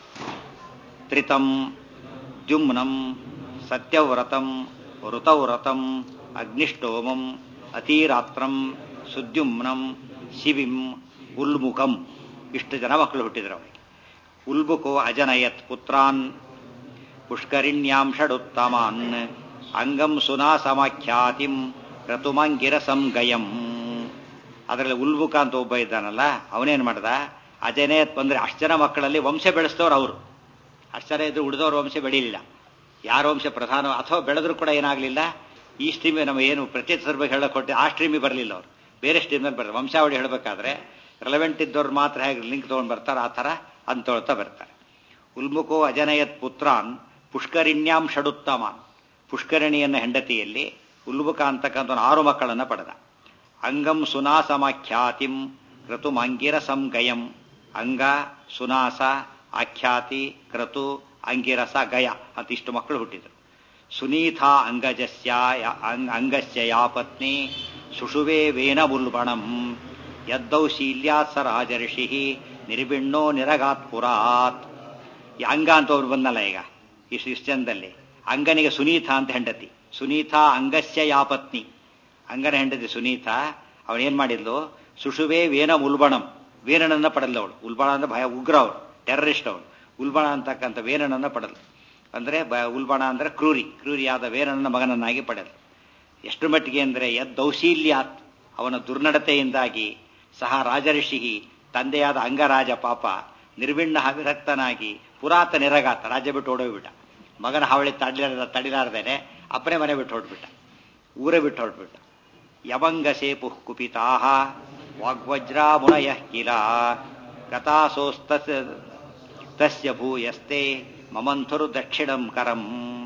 ತ್ರಿತಂ ದ್ಯುಮ್ನಂ ಸತ್ಯವ್ರತಂ ಋತವ್ರತಂ ಅಗ್ನಿಷ್ಟೋಮಂ ಅತೀರಾತ್ರಂ ಸುದ್ಯುಮ್ನಂ ಶಿವಿಂ ಉಲ್ಮುಖಂ ಇಷ್ಟು ಜನ ಮಕ್ಕಳು ಹುಟ್ಟಿದ್ರು ಅವರಿಗೆ ಉಲ್ಬುಕೋ ಅಜನಯತ್ ಪುತ್ರಾನ್ ಪುಷ್ಕರಿಣ್ಯಾಂ ಷಡುತ್ತಮಾನ್ ಅಂಗಂ ಸುನಾಸಮಾಖ್ಯಾತಿಂ ರತುಮಂಗಿರಸಂ ಗಯಂ ಅದರಲ್ಲಿ ಉಲ್ಬುಕ ಅಂತ ಒಬ್ಬ ಇದ್ದಾನಲ್ಲ ಅವನೇನ್ ಮಾಡ್ದ ಅಜನೇ ಬಂದ್ರೆ ಅಷ್ಟು ಜನ ಮಕ್ಕಳಲ್ಲಿ ವಂಶ ಬೆಳೆಸ್ತವ್ರು ಅವರು ಅಷ್ಟು ಜನ ಇದ್ರು ಉಳಿದವ್ರ ವಂಶ ಬೆಳೀಲಿಲ್ಲ ಯಾರ ವಂಶ ಪ್ರಧಾನ ಅಥವಾ ಬೆಳೆದ್ರು ಕೂಡ ಏನಾಗಲಿಲ್ಲ ಈ ಸ್ಟ್ರೀಮ್ ನಮ್ಮ ಏನು ಪ್ರತಿ ಸರ್ಬೇಕು ಹೇಳಕ್ ಕೊಟ್ಟು ಆ ಸ್ಟ್ರೀಮಿಗೆ ಬರಲಿಲ್ಲ ಅವರು ಬೇರೆ ಸ್ಟ್ರೀಮ್ನಲ್ಲಿ ಬರ್ತಾರೆ ವಂಶಾವಳಿ ಹೇಳಬೇಕಾದ್ರೆ ರೆಲವೆಂಟ್ ಇದ್ದವ್ರು ಮಾತ್ರ ಹೇಗೆ ಲಿಂಕ್ ತೊಗೊಂಡು ಬರ್ತಾರೆ ಆ ಥರ ಅಂತೊಳ್ತಾ ಬರ್ತಾರೆ ಉಲ್ಮುಖೋ ಅಜನಯತ್ ಪುತ್ರಾನ್ ಪುಷ್ಕರಿಣ್ಯಾಂ ಷಡುತ್ತಮಾನ್ ಪುಷ್ಕರಣಿಯನ್ನ ಹೆಂಡತಿಯಲ್ಲಿ ಉಲ್ಬುಕ ಅಂತಕ್ಕಂಥ ಆರು ಮಕ್ಕಳನ್ನ ಪಡೆದ ಅಂಗಂ ಸುನಾಸಮಾಖ್ಯಾತಿಂ ಕ್ರತುಮಾಂಗಿರಸಂ ಗಯಂ ಅಂಗ ಸುನಾಸ ಆಖ್ಯಾತಿ ಕ್ರತು ಅಂಗಿರಸ ಗಯ ಅಂತ ಇಷ್ಟು ಮಕ್ಕಳು ಹುಟ್ಟಿದರು ಸುನೀತಾ ಅಂಗಜಸ್ಯ ಅಂಗಸ್ಯ ಯಾ ಪತ್ನಿ ಸುಷುವೆ ವೇನ ಉಲ್ಬಣಂ ಯದ್ದೌ ಶೀಲ್ಯಾತ್ ಸ ರಾಜರ್ಷಿ ನಿರ್ಬಿಣ್ಣೋ ನಿರಗಾತ್ ಪುರಾತ್ ಈ ಅಂಗ ಅಂತ ಅವ್ರು ಬಂದಲ್ಲ ಈಗ ಇಷ್ಟು ಇಷ್ಟು ಜನದಲ್ಲಿ ಅಂಗನಿಗೆ ಸುನೀತಾ ಅಂತ ಹೆಂಡತಿ ಸುನೀತಾ ಅಂಗಸ್ಯ ಯಾ ಪತ್ನಿ ಅಂಗನ ಹೆಂಡತಿ ಸುನೀತಾ ಅವನೇನ್ ಮಾಡಿದ್ಲು ಸುಷುವೆ ವೇನ ಉಲ್ಬಣಂ ವೇನನನ್ನ ಪಡೆದವಳು ಉಲ್ಬಣ ಅಂದ್ರೆ ಭಯ ಉಗ್ರ ಅವಳು ಟೆರರಿಸ್ಟ್ ಅವಳು ಉಲ್ಬಣ ಅಂತಕ್ಕಂಥ ವೇನನನ್ನ ಪಡೆದು ಅಂದ್ರೆ ಉಲ್ಬಣ ಅಂದ್ರೆ ಕ್ರೂರಿ ಕ್ರೂರಿಯಾದ ವೇನನ ಮಗನನ್ನಾಗಿ ಪಡೆದು ಎಷ್ಟು ಮಟ್ಟಿಗೆ ಅಂದ್ರೆ ಯದ್ದೌಶೀಲ್ಯಾತ್ ಅವನ ದುರ್ನಡತೆಯಿಂದಾಗಿ ಸಹ ರಾಜಋಷಿಹಿ ತಂದೆಯಾದ ಅಂಗರಾಜ ಪಾಪ ನಿರ್ವಿಣ್ಣ ವಿರಕ್ತನಾಗಿ ಪುರಾತ ನಿರಗಾತ ರಾಜ್ಯ ಬಿಟ್ಟು ಓಡೋಗ್ಬಿಟ್ಟ ಮಗನ ಹಾವಳಿ ತಡಿಲಾರ ತಡಿಲಾರ್ದೇನೆ ಅಪ್ಪನೇ ಮನೆ ಬಿಟ್ಟು ಹೊರಟ್ಬಿಟ್ಟ ಊರೇ ಬಿಟ್ಟು ಹೊರಟ್ಬಿಟ್ಟ ಯವಂಗ ಸೇಪು ಕುಪಿತಾಹ ವಾಗ್ವಜ್ರಾ ಮುನಯ ಕಿಲ ಗತಾಸೋಸ್ತ ತಸ್ಯ ಭೂಯಸ್ತೆ ಮಮಂಥುರು ದಕ್ಷಿಣಂ ಕರಂ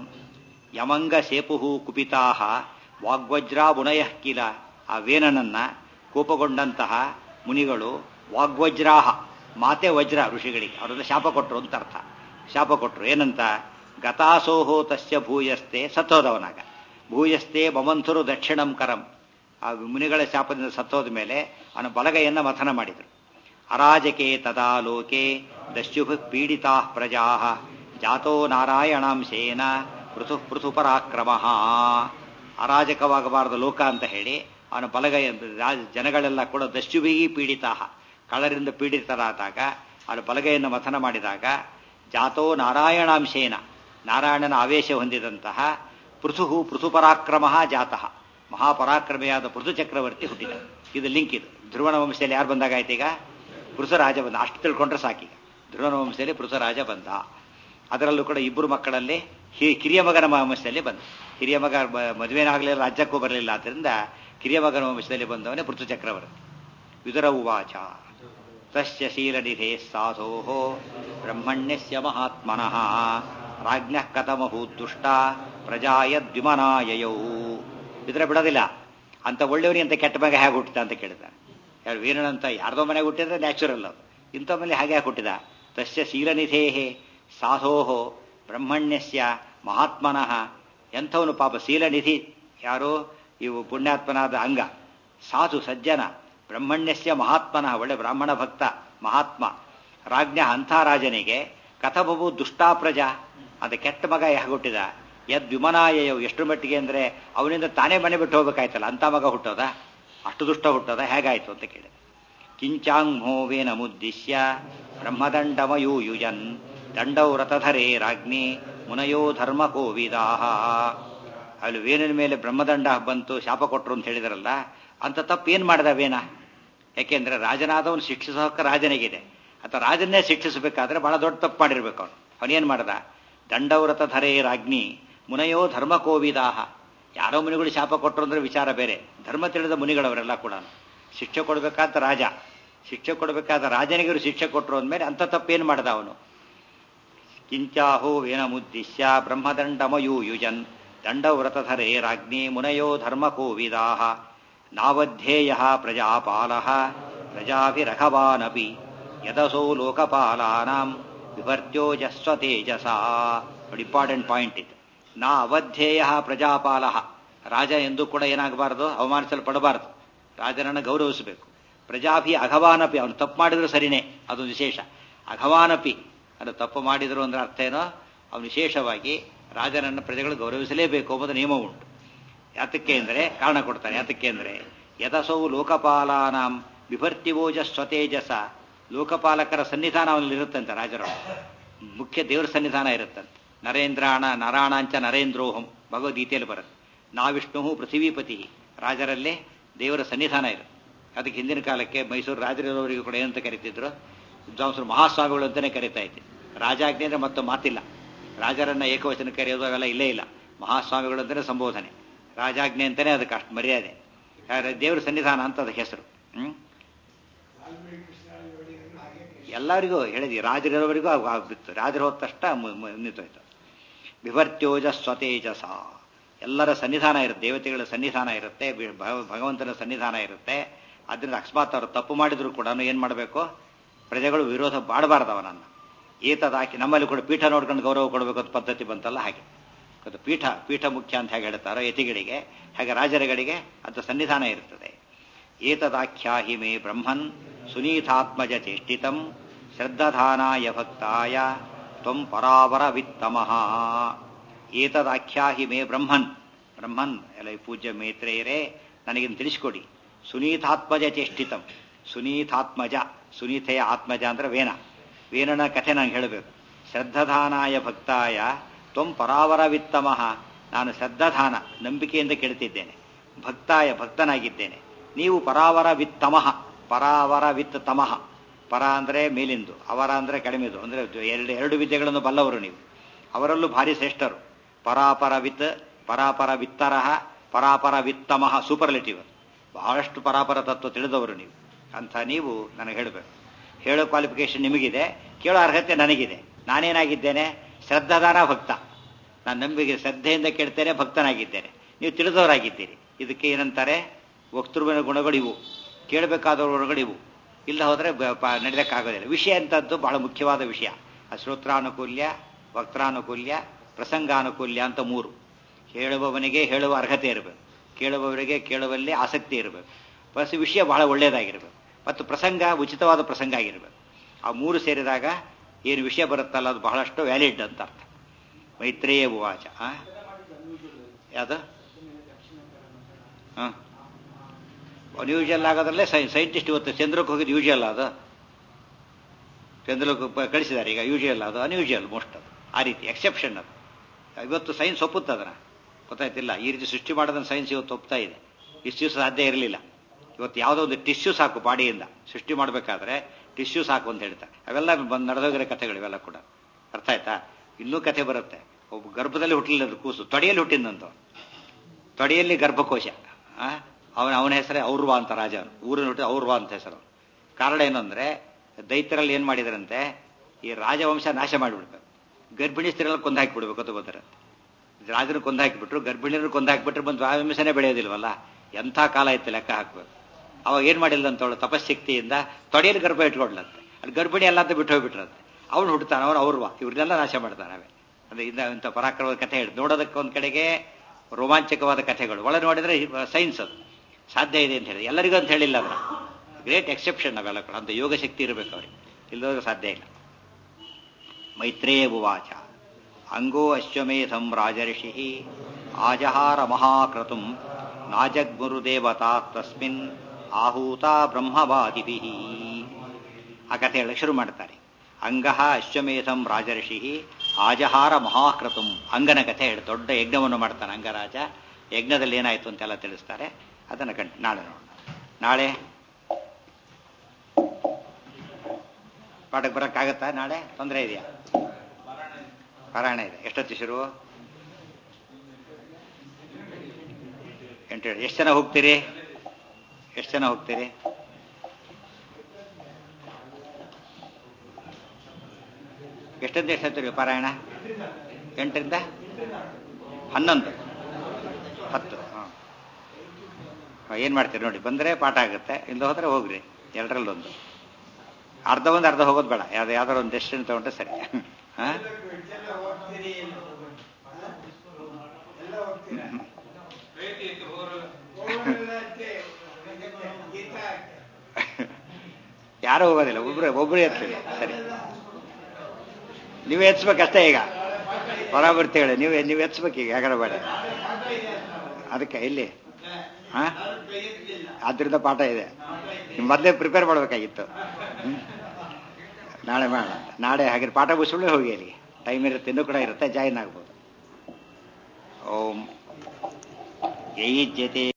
ಯಮಂಗ ಸೇಪುಹು ಕುಪಿತಾಹ ವಾಗ್ವಜ್ರಾ ಮುನಯ ಕಿಲ ಆ ವೇನನನ್ನ ಕೋಪಗೊಂಡಂತಹ ಮುನಿಗಳು ವಾಗ್ವಜ್ರಾಹ ಮಾತೆ ವಜ್ರ ಋಷಿಗಳಿಗೆ ಅವರೆಲ್ಲ ಶಾಪ ಕೊಟ್ಟರು ಅಂತ ಅರ್ಥ ಶಾಪ ಕೊಟ್ಟರು ಏನಂತ ಗತಾಸೋಹೋ ತಸ್ಯ ಭೂಯಸ್ತೆ ಸತ್ತೋದವನಾಗ ಭೂಯಸ್ತೆ ಮಮಂಥುರು ದಕ್ಷಿಣಂ ಕರಂ ಆ ಮುನಿಗಳ ಶಾಪದಿಂದ ಸತ್ತೋದ ಮೇಲೆ ಅವನ ಬಲಗೈಯನ್ನ ಮಥನ ಮಾಡಿದರು ಅರಾಜಕೆ ತದಾ ಲೋಕೆ ದಸ್ಯುಭು ಪೀಡಿತಾ ಪ್ರಜಾ ಜಾತೋ ನಾರಾಯಣಾಂಶೇನ ಪೃಥು ಪೃಥು ಪರಾಕ್ರಮ ಅರಾಜಕವಾಗಬಾರದು ಲೋಕ ಅಂತ ಹೇಳಿ ಅವನ ಬಲಗೈ ಜನಗಳೆಲ್ಲ ಕೂಡ ದಸ್ಯುಭಿಗಿ ಪೀಡಿತಾ ಕಳರಿಂದ ಪೀಡಿತರಾದಾಗ ಅವನ ಬಲಗೈಯನ್ನು ಮಥನ ಮಾಡಿದಾಗ ಜಾತೋ ನಾರಾಯಣಾಂಶೇನ ನಾರಾಯಣನ ಆವೇಶ ಹೊಂದಿದಂತಹ ಪೃಥು ಪೃಥುಪರಾಕ್ರಮ ಜಾತಃ ಮಹಾಪರಾಕ್ರಮಿಯಾದ ಪೃಥು ಚಕ್ರವರ್ತಿ ಹುಟ್ಟಿದ ಇದು ಲಿಂಕ್ ಇದು ಧ್ರುವನ ವಂಶದಲ್ಲಿ ಯಾರು ಬಂದಾಗಾಯ್ತು ಈಗ ಪೃಥುರಾಜ ಬಂದ ಅಷ್ಟು ತಿಳ್ಕೊಂಡ್ರೆ ಸಾಕೀಗ ಧ್ರುವನ ವಂಶದಲ್ಲಿ ಪೃಥುರಾಜ ಬಂದ ಅದರಲ್ಲೂ ಕೂಡ ಇಬ್ಬರು ಮಕ್ಕಳಲ್ಲಿ ಕಿರಿಯ ಮಗನ ವಂಶದಲ್ಲಿ ಬಂದ ಹಿರಿಯ ಮಗ ಮದುವೆನಾಗಲಿಲ್ಲ ರಾಜ್ಯಕ್ಕೂ ಬರಲಿಲ್ಲ ಆದ್ದರಿಂದ ಕಿರಿಯ ಮಗನ ವಂಶದಲ್ಲಿ ಬಂದವನೇ ಪೃಥು ಚಕ್ರವರ್ತಿ ವಿದುರ ಉವಾಚ ತಸ್ಯ ಶೀಲನಿಧೇ ಸಾಧೋ ಬ್ರಹ್ಮಣ್ಯಸ್ಯ ಮಹಾತ್ಮನಃ ರಾಜ್ಞ ಕಥಮಭೂದುಷ್ಟ ಪ್ರಜಾಯದ್ವಿಮನಾಯಯೌ ಇದ್ರೆ ಬಿಡೋದಿಲ್ಲ ಅಂತ ಒಳ್ಳೆಯವನಿ ಅಂತ ಕೆಟ್ಟ ಮಗ ಹೇಗೆ ಹುಟ್ಟಿದ ಅಂತ ಕೇಳಿದ ಯಾರು ವೀರನಂತ ಯಾರ್ದೋ ಮನೆಗೆ ಹುಟ್ಟಿದ್ರೆ ನ್ಯಾಚುರಲ್ ಅದು ಇಂಥ ಮೇಲೆ ಹಾಗೆ ಯಾಕೆ ಹುಟ್ಟಿದ ತಸ್ಯ ಶೀಲನಿಧೇಹೇ ಸಾಧೋಹೋ ಬ್ರಹ್ಮಣ್ಯಸ್ಯ ಮಹಾತ್ಮನಃ ಎಂಥವನು ಪಾಪ ಶೀಲನಿಧಿ ಯಾರು ಇವು ಪುಣ್ಯಾತ್ಮನಾದ ಅಂಗ ಸಾಧು ಸಜ್ಜನ ಬ್ರಹ್ಮಣ್ಯಸ್ಯ ಮಹಾತ್ಮನಃ ಒಳ್ಳೆ ಬ್ರಾಹ್ಮಣ ಭಕ್ತ ಮಹಾತ್ಮ ರಾಜ್ಞ ಅಂಥ ರಾಜನಿಗೆ ಕಥಬಬು ದುಷ್ಟಾ ಪ್ರಜಾ ಅದು ಕೆಟ್ಟ ಮಗ ಹೇಗೆ ಹುಟ್ಟಿದ ಯದ್ ವಿಮನಾಯಯವು ಎಷ್ಟು ಮಟ್ಟಿಗೆ ಅಂದ್ರೆ ಅವನಿಂದ ತಾನೇ ಮನೆ ಬಿಟ್ಟು ಹೋಗ್ಬೇಕಾಯ್ತಲ್ಲ ಅಂತ ಮಗ ಹುಟ್ಟೋದ ಅಷ್ಟು ದುಷ್ಟ ಹುಟ್ಟೋದ ಹೇಗಾಯ್ತು ಅಂತ ಕೇಳಿದೆ ಕಿಂಚಾಂಗ್ಮೋವೇನ ಮುದ್ದಿಶ್ಯ ಬ್ರಹ್ಮದಂಡಮಯೂ ಯುಜನ್ ದಂಡೌ ರಥಧರೇ ರಾಜ್ಞಿ ಮುನಯೋ ಧರ್ಮ ಕೋವಿದಾಹ ಅಲ್ಲಿ ವೇನಿನ ಮೇಲೆ ಬ್ರಹ್ಮದಂಡ ಬಂತು ಶಾಪ ಕೊಟ್ರು ಅಂತ ಹೇಳಿದ್ರಲ್ಲ ಅಂತ ತಪ್ಪು ಏನ್ ಮಾಡ್ದ ವೇನ ಯಾಕೆಂದ್ರೆ ರಾಜನಾದವನು ಶಿಕ್ಷಿಸೋಕೆ ರಾಜನಿಗಿದೆ ಅಥವಾ ರಾಜನ್ನೇ ಶಿಕ್ಷಿಸಬೇಕಾದ್ರೆ ಬಹಳ ದೊಡ್ಡ ತಪ್ಪು ಮಾಡಿರ್ಬೇಕು ಅವನು ಅವನೇನ್ ಮಾಡ್ದ ದಂಡವ್ರತ ಧರೇ ರಾಜ್ಞಿ ಮುನಯೋ ಧರ್ಮ ಕೋವಿದಾಹ ಯಾರೋ ಮುನಿಗಳು ಶಾಪ ಕೊಟ್ಟರು ಅಂದ್ರೆ ವಿಚಾರ ಬೇರೆ ಧರ್ಮ ತಿಳಿದ ಮುನಿಗಳವರೆಲ್ಲ ಕೂಡ ಶಿಕ್ಷೆ ಕೊಡಬೇಕಾದ ರಾಜ ಶಿಕ್ಷೆ ಕೊಡಬೇಕಾದ ರಾಜನಿಗೆ ಶಿಕ್ಷೆ ಕೊಟ್ಟರು ಅಂದಮೇಲೆ ಅಂತ ತಪ್ಪೇನು ಮಾಡ್ದ ಅವನು ಕಿಂಚಾಹೋ ವೇನ ಮುದ್ದಿಶ್ಯ ಬ್ರಹ್ಮದಂಡಮಯೂ ಯುಜನ್ ದಂಡವ್ರತಧರೇ ರಾಜ್ಞಿ ಮುನಯೋ ಧರ್ಮ ಕೋವಿದಾಹ ನಾವಧ್ಯೇಯ ಪ್ರಜಾಪಾಲ ಪ್ರಜಾಭಿರಘವಾನಪಿ ಯದಸೋ ಲೋಕಪಾಲಾನಾಂ ವಿಭರ್ತ್ಯೋಜಸ್ವ ತೇಜಸ ನೋಡಿ ಇಂಪಾರ್ಟೆಂಟ್ ಪಾಯಿಂಟ್ ಇದು ನಾ ಅವಧ್ಯೇಯ ಪ್ರಜಾಪಾಲ ರಾಜ ಎಂದು ಕೂಡ ಏನಾಗಬಾರದು ಅವಮಾನಿಸಲ್ಪಡಬಾರದು ರಾಜನನ್ನು ಗೌರವಿಸಬೇಕು ಪ್ರಜಾಭಿ ಅಘವಾನಪಿ ಅವನು ತಪ್ಪು ಮಾಡಿದ್ರು ಸರಿನೇ ಅದು ವಿಶೇಷ ಅಘವಾನಪಿ ಅದು ತಪ್ಪು ಮಾಡಿದ್ರು ಅಂದ್ರೆ ಅರ್ಥ ಏನೋ ಅವನು ವಿಶೇಷವಾಗಿ ರಾಜನನ್ನು ಪ್ರಜೆಗಳು ಗೌರವಿಸಲೇಬೇಕು ಎಂಬುದು ನಿಯಮ ಉಂಟು ಯಾತಕ್ಕೆ ಅಂದರೆ ಕಾರಣ ಕೊಡ್ತಾನೆ ಯಾತಕ್ಕೆ ಅಂದರೆ ಯದಸೌ ಲೋಕಪಾಲಾನಾಂ ವಿಭರ್ತಿವೋಜ ಸ್ವತೇಜಸ ಲೋಕಪಾಲಕರ ಸನ್ನಿಧಾನ ಅವನಲ್ಲಿ ಇರುತ್ತಂತೆ ರಾಜರ ಮುಖ್ಯ ದೇವರ ಸನ್ನಿಧಾನ ಇರುತ್ತಂತೆ ನರೇಂದ್ರಾಣ ನರಾಣಾಂಚ ನರೇಂದ್ರೋಹಂ ಭಗವದ್ಗೀತೆಯಲ್ಲಿ ಬರುತ್ತೆ ನಾವಿಷ್ಣು ಪೃಥ್ವೀಪತಿ ರಾಜರಲ್ಲೇ ದೇವರ ಸನ್ನಿಧಾನ ಇರುತ್ತೆ ಅದಕ್ಕೆ ಹಿಂದಿನ ಕಾಲಕ್ಕೆ ಮೈಸೂರು ರಾಜರಿರೋವರಿಗೂ ಕೂಡ ಏನಂತ ಕರಿತಿದ್ರು ವಿದ್ವಾಂಸರು ಮಹಾಸ್ವಾಮಿಗಳು ಅಂತಾನೆ ಕರಿತಾ ಇದ್ದೆ ರಾಜಾಜ್ಞೆ ಅಂದ್ರೆ ಮತ್ತೆ ಮಾತಿಲ್ಲ ರಾಜರನ್ನ ಏಕವಚನ ಕರೆಯೋದು ಅವೆಲ್ಲ ಇಲ್ಲೇ ಇಲ್ಲ ಮಹಾಸ್ವಾಮಿಗಳು ಅಂತಾನೆ ಸಂಬೋಧನೆ ರಾಜಾಜ್ಞೆ ಅಂತಾನೆ ಅದಕ್ಕೆ ಅಷ್ಟು ಮರ್ಯಾದೆ ಯಾಕಂದ್ರೆ ದೇವ್ರ ಸನ್ನಿಧಾನ ಅಂತ ಅದಕ್ಕೆ ಹೆಸರು ಹ್ಮ್ ಎಲ್ಲರಿಗೂ ಹೇಳಿದ್ವಿ ರಾಜರಿರೋವರೆಗೂ ಆಗ್ಬಿತ್ತು ರಾಜರು ಹೋದ ತಕ್ಷಣ ನಿಂತೋಯ್ತು ವಿಭರ್ತ್ಯೋಜ ಸ್ವತೇಜಸ ಎಲ್ಲರ ಸನ್ನಿಧಾನ ಇರುತ್ತೆ ದೇವತೆಗಳ ಸನ್ನಿಧಾನ ಇರುತ್ತೆ ಬಿ- ಭಗ- ಭಗವಂತನ ಸನ್ನಿಧಾನ ಇರುತ್ತೆ ಅದರಿಂದ ಅಕಸ್ಮಾತ್ ಅವರು ತಪ್ಪು ಮಾಡಿದ್ರು ಕೂಡ ಏನ್ ಮಾಡಬೇಕು ಪ್ರಜೆಗಳು ವಿರೋಧ ಮಾಡಬಾರ್ದು ಅವನನ್ನು ಏತದಾಕಿ ನಮ್ಮಲ್ಲಿ ಕೂಡ ಪೀಠ ನೋಡ್ಕೊಂಡು ಗೌರವ ಕೊಡಬೇಕು ಅಂತ ಪದ್ಧತಿ ಬಂತಲ್ಲ ಹಾಗೆ ಅದು ಪೀಠ ಪೀಠ ಮುಖ್ಯ ಅಂತ ಹೇಗೆ ಹೇಳ್ತಾರೋ ಯತಿಗಳಿಗೆ ಹಾಗೆ ರಾಜರುಗಳಿಗೆ ಅದು ಸನ್ನಿಧಾನ ಇರ್ತದೆ ಏತದಾಖ್ಯಾಹಿ ಮೇ ಬ್ರಹ್ಮನ್ ಸುನೀತಾತ್ಮಜ ಚೇಷ್ಟಿತಂ ಶ್ರದ್ಧಾನಾಯ ಭಕ್ತಾಯ ತ್ವಂ ಪರಾವರ ವಿತ್ತಮಃ ಏತದಾಖ್ಯಾಹಿ ಮೇ ಬ್ರಹ್ಮನ್ ಬ್ರಹ್ಮನ್ ಎಲ್ಲ ಈ ಪೂಜ್ಯ ಮೇತ್ರೇಯರೇ ನನಗಿನ್ ತಿಳಿಸ್ಕೊಡಿ ಸುನೀತಾತ್ಮಜ ಚೇಷ್ಟಿತಂ ಸುನೀತಾತ್ಮಜ ಸುನೀತೆಯ ಆತ್ಮಜ ಅಂದ್ರೆ ವೇನ ವೇನನ ಕಥೆ ನಾನು ಹೇಳಬೇಕು ಶ್ರದ್ಧಾನಾಯ ಭಕ್ತಾಯ ತ್ವಂ ಪರಾವರ ವಿತ್ತಮಃ ನಾನು ಶ್ರದ್ಧಾಧಾನ ನಂಬಿಕೆಯಿಂದ ಕೇಳ್ತಿದ್ದೇನೆ ಭಕ್ತಾಯ ಭಕ್ತನಾಗಿದ್ದೇನೆ ನೀವು ಪರಾವರ ವಿತ್ತಮಃ ಪರಾವರ ವಿತ್ ತಮಃ ಪರ ಅಂದ್ರೆ ಮೇಲಿಂದು ಅವರ ಅಂದ್ರೆ ಕಡಿಮೆದು ಅಂದ್ರೆ ಎರಡು ಎರಡು ವಿದ್ಯೆಗಳನ್ನು ಬಲ್ಲವರು ನೀವು ಅವರಲ್ಲೂ ಭಾರಿ ಶ್ರೇಷ್ಠರು ಪರಾಪರ ವಿತ್ ಪರಾಪರ ವಿತ್ತರಹ ಪರಾಪರ ವಿತ್ತಮಃ ಸೂಪರ್ಲಿಟಿವ್ ಬಹಳಷ್ಟು ಪರಾಪರ ತತ್ವ ತಿಳಿದವರು ನೀವು ಅಂತ ನೀವು ನನಗೆ ಹೇಳಬೇಕು ಹೇಳೋ ಕ್ವಾಲಿಫಿಕೇಶನ್ ನಿಮಗಿದೆ ಕೇಳೋ ಅರ್ಹತೆ ನನಗಿದೆ ನಾನೇನಾಗಿದ್ದೇನೆ ಶ್ರದ್ಧಾದಾನ ಭಕ್ತ ನಾನು ನಂಬಿಕೆ ಶ್ರದ್ಧೆಯಿಂದ ಕೇಳ್ತೇನೆ ಭಕ್ತನಾಗಿದ್ದೇನೆ ನೀವು ತಿಳಿದವರಾಗಿದ್ದೀರಿ ಇದಕ್ಕೆ ಏನಂತಾರೆ ವಕ್ತೃವಿನ ಗುಣಗಳು ಇವು ಕೇಳಬೇಕಾದ ಗುಣಗಳು ಇವು ಇಲ್ಲ ಹೋದ್ರೆ ಬ- ಪ- ನಡೀಲಿಕ್ಕಾಗೋದಿಲ್ಲ ವಿಷಯ ಅಂತದ್ದು ಬಹಳ ಮುಖ್ಯವಾದ ವಿಷಯ ಆ ಶ್ರೋತ್ರಾನುಕೂಲ್ಯ ವಕ್ತಾನುಕೂಲ್ಯ ಪ್ರಸಂಗಾನುಕೂಲ್ಯ ಅಂತ ಮೂರು ಹೇಳುವವನಿಗೆ ಹೇಳುವ ಅರ್ಹತೆ ಇರಬೇಕು ಕೇಳುವವರಿಗೆ ಕೇಳುವಲ್ಲಿ ಆಸಕ್ತಿ ಇರಬೇಕು ಪ್ಲಸ್ ವಿಷಯ ಬಹಳ ಒಳ್ಳೆಯದಾಗಿರಬೇಕು ಮತ್ತು ಪ್ರಸಂಗ ಉಚಿತವಾದ ಪ್ರಸಂಗ ಆಗಿರಬೇಕು ಆ ಮೂರು ಸೇರಿದಾಗ ಏನು ವಿಷಯ ಬರುತ್ತಲ್ಲ ಅದು ಬಹಳಷ್ಟು ವ್ಯಾಲಿಡ್ ಅಂತ ಅರ್ಥ ಮೈತ್ರೇಯ ಉವಾಚ ಆ? ಯಾವುದು ಹಾಂ ಅನ್ಯೂಜಲ್ ಆಗೋದ್ರಲ್ಲೇ ಸೈ ಸೈಂಟಿಸ್ಟ್ ಇವತ್ತು ಚಂದ್ರಕ್ಕೆ ಹೋಗಿದ್ದು ಯೂಶುವಲ್ ಅದು ಚಂದ್ರಕ್ಕೆ ಪ- ಕಳಿಸಿದ್ದಾರೆ ಈಗ ಯೂಶುವಲ್ ಅದು ಅನ್ಯೂಶುವಲ್ ಮೋಸ್ಟ್ ಅದು ಆ ರೀತಿ ಎಕ್ಸೆಪ್ಷನ್ ಅದು ಇವತ್ತು ಸೈನ್ಸ್ ಒಪ್ಪುತ್ತೆ ಅದನ್ನ ಗೊತ್ತಾಯ್ತಿಲ್ಲ ಈ ರೀತಿ ಸೃಷ್ಟಿ ಮಾಡೋದನ್ನ ಸೈನ್ಸ್ ಇವತ್ತು ಒಪ್ತಾ ಇದೆ ಇಷ್ಟು ದಿವಸ ಸಾಧ್ಯ ಇರಲಿಲ್ಲ ಇವತ್ತು ಯಾವುದೋ ಒಂದು ಟಿಶ್ಯೂ ಸಾಕು ಬಾಡಿಯಿಂದ ಸೃಷ್ಟಿ ಮಾಡಬೇಕಾದ್ರೆ ಟಿಶ್ಯೂ ಸಾಕು ಅಂತ ಹೇಳ್ತಾರೆ ಅವೆಲ್ಲ ಬಂದು ನಡೆದೋಗಿರೋ ಕಥೆಗಳು ಇವೆಲ್ಲ ಕೂಡ ಅರ್ಥ ಆಯ್ತಾ ಇನ್ನೂ ಕಥೆ ಬರುತ್ತೆ ಒಬ್ಬ ಗರ್ಭದಲ್ಲಿ ಹುಟ್ಟಲಿಲ್ಲ ಅದು ಕೂಸು ತೊಡೆಯಲ್ಲಿ ಹುಟ್ಟಿದಂತ ತೊಡೆಯಲ್ಲಿ ಗರ್ಭಕೋಶ ಆ? ಅವನ ಅವನ ಹೆಸರೇ ಔರ್ವ ಅಂತ ರಾಜ ಅವ್ನು. ಊರಿನ ಹುಟ್ಟಿ ಔರ್ವ ಅಂತ ಹೆಸರು ಕಾರಣ ಏನಂದ್ರೆ ದೈತ್ಯರಲ್ಲಿ ಏನ್ ಮಾಡಿದಾರಂತೆ ಈ ರಾಜವಂಶ ನಾಶ ಮಾಡಿಬಿಡ್ಬೇಕು ಗರ್ಭಿಣಿ ಸ್ತ್ರೀರಲ್ಲಿ ಕೊಂದು ಹಾಕಿಬಿಡ್ಬೇಕು ಅಂತ ಬಂದರೆ ರಾಜನ ಕೊಂದು ಹಾಕಿಬಿಟ್ರು ಗರ್ಭಿಣಿಯರು ಕೊಂದು ಹಾಕಿಬಿಟ್ರೆ ಬಂದು ರಾಜವಂಶನೇ ಬೆಳೆಯೋದಿಲ್ವಲ್ಲ ಎಂಥ ಕಾಲ ಇತ್ತು ಲೆಕ್ಕ ಹಾಕ್ಬೇಕು ಅವಾಗ ಏನ್ ಮಾಡಿಲ್ಲ ಅಂತವಳು ತಪಶಕ್ತಿಯಿಂದ ತೊಡೆಯಲ್ಲಿ ಗರ್ಭ ಇಟ್ಕೊಡ್ಲಂತೆ ಅಲ್ಲಿ ಗರ್ಭಿಣಿ ಎಲ್ಲ ಅಂತ ಬಿಟ್ಟು ಹೋಗ್ಬಿಟ್ರಂತೆ ಅವನು ಹುಡ್ತಾನೆ ಅವನು ಅವ್ರವ ಇವ್ರನ್ನೆಲ್ಲ ನಾಶ ಮಾಡ್ತಾನೆ ಅವೇ ಅಂದ್ರೆ ಇಂಥ ಇಂಥ ಪರಾಕ್ರಮದ ಕಥೆ ಹೇಳಿ ನೋಡೋದಕ್ಕೆ ಒಂದ್ ಕಡೆಗೆ ರೋಮಾಂಚಕವಾದ ಕಥೆಗಳು ಒಳಗೆ ನೋಡಿದ್ರೆ ಸೈನ್ಸ್ ಅದು ಸಾಧ್ಯ ಇದೆ ಅಂತ ಹೇಳಿ ಎಲ್ಲರಿಗೂ ಅಂತ ಹೇಳಿಲ್ಲ ಅದನ್ನ ಗ್ರೇಟ್ ಎಕ್ಸೆಪ್ಷನ್ ಅವೆಲ್ಲ ಕೂಡ ಅಂತ ಯೋಗ ಶಕ್ತಿ ಇರಬೇಕು ಅವ್ರಿಗೆ ಇಲ್ಲದೋದ್ರೆ ಸಾಧ್ಯ ಇಲ್ಲ ಮೈತ್ರೇಯ ಉವಾಚ ಅಂಗೋ ಅಶ್ವಮೇಧಂ ರಾಜರ್ಷಿ ಆಜಹಾರ ಮಹಾಕ್ರತುಂ ನಾಜಗ್ಗುರುದೇವತಾ ತಸ್ಮಿನ್ ಆಹೂತ ಬ್ರಹ್ಮವಾದಿಭಿ ಆ ಕಥೆ ಹೇಳಕ್ಕೆ ಶುರು ಮಾಡ್ತಾರೆ ಅಂಗಃ ಅಶ್ವಮೇಧಂ ರಾಜರ್ಷಿ ಆಜಹಾರ ಮಹಾಕ್ರತುಂ ಅಂಗನ ಕಥೆ ಹೇಳಿ ದೊಡ್ಡ ಯಜ್ಞವನ್ನು ಮಾಡ್ತಾನೆ ಅಂಗರಾಜ ಯಜ್ಞದಲ್ಲಿ ಏನಾಯ್ತು ಅಂತೆಲ್ಲ ತಿಳಿಸ್ತಾರೆ ಅದನ್ನು ಕಂಡು ನಾಳೆ ನೋಡೋಣ ನಾಳೆ ಪಾಠಕ್ಕೆ ಬರೋಕ್ಕಾಗತ್ತಾ ನಾಳೆ ತೊಂದರೆ ಇದೆಯಾ ಪಾರಾಯಣ ಇದೆ ಎಷ್ಟೊತ್ತು ಶುರು ಎಂಟು ಎಷ್ಟು ಜನ ಹೋಗ್ತೀರಿ ಎಷ್ಟು ಜನ ಹೋಗ್ತೀರಿ ಎಷ್ಟೊಂದು ಎಷ್ಟು ಹತ್ತೀರಿ ಪಾರಾಯಣ ಎಂಟರಿಂದ ಹನ್ನೊಂದು ಹತ್ತು ಹಾಂ ಏನು ಮಾಡ್ತೀರಿ ನೋಡಿ ಬಂದರೆ ಪಾಠ ಆಗುತ್ತೆ ಇಲ್ಲ ಹೋದ್ರೆ ಹೋಗ್ರಿ ಎರಡರಲ್ಲೊಂದು ಅರ್ಧ ಒಂದು ಅರ್ಧ ಹೋಗೋದು ಬೇಡ ಯಾವ್ದು ಯಾವ್ದಾರು ಒಂದು ಡೆಸ್ಟಿನ್ ತಗೊಂಡ್ರೆ ಸರಿ ಹಾಂ ಯಾರು ಹೋಗೋದಿಲ್ಲ ಒಬ್ರು ಒಬ್ರು ಎತ್ತೀವಿ ಸರಿ ನೀವು ಎತ್ಸ್ಬೇಕಷ್ಟೇ ಈಗ ಬರಾಬರ್ತಿಗಳು ನೀವು ನೀವು ಎತ್ಸ್ಬೇಕು ಈಗ ಯಾಕಂದ್ರೆ ಬೇಡ ಅದಕ್ಕೆ ಇಲ್ಲಿ ಹಾ ಆದ್ರಿಂದ ಪಾಠ ಇದೆ ನೀವು ಮೊದಲೇ ಪ್ರಿಪೇರ್ ಮಾಡಬೇಕಾಗಿತ್ತು ಹ್ಮ್? ನಾಳೆ ಮಾಡೋಣ ನಾಳೆ ಹಾಗೆ ಪಾಠ ಮುಗಿಸ್ಕೊಳ್ಳಿ ಹೋಗಿ ಅಲ್ಲಿಗೆ ಟೈಮ್ ಇರುತ್ತೆ ಇನ್ನೂ ಕೂಡ ಇರುತ್ತೆ ಜಾಯಿನ್ ಆಗ್ಬೋದು ಓಂ ಜೈ ಜತೆ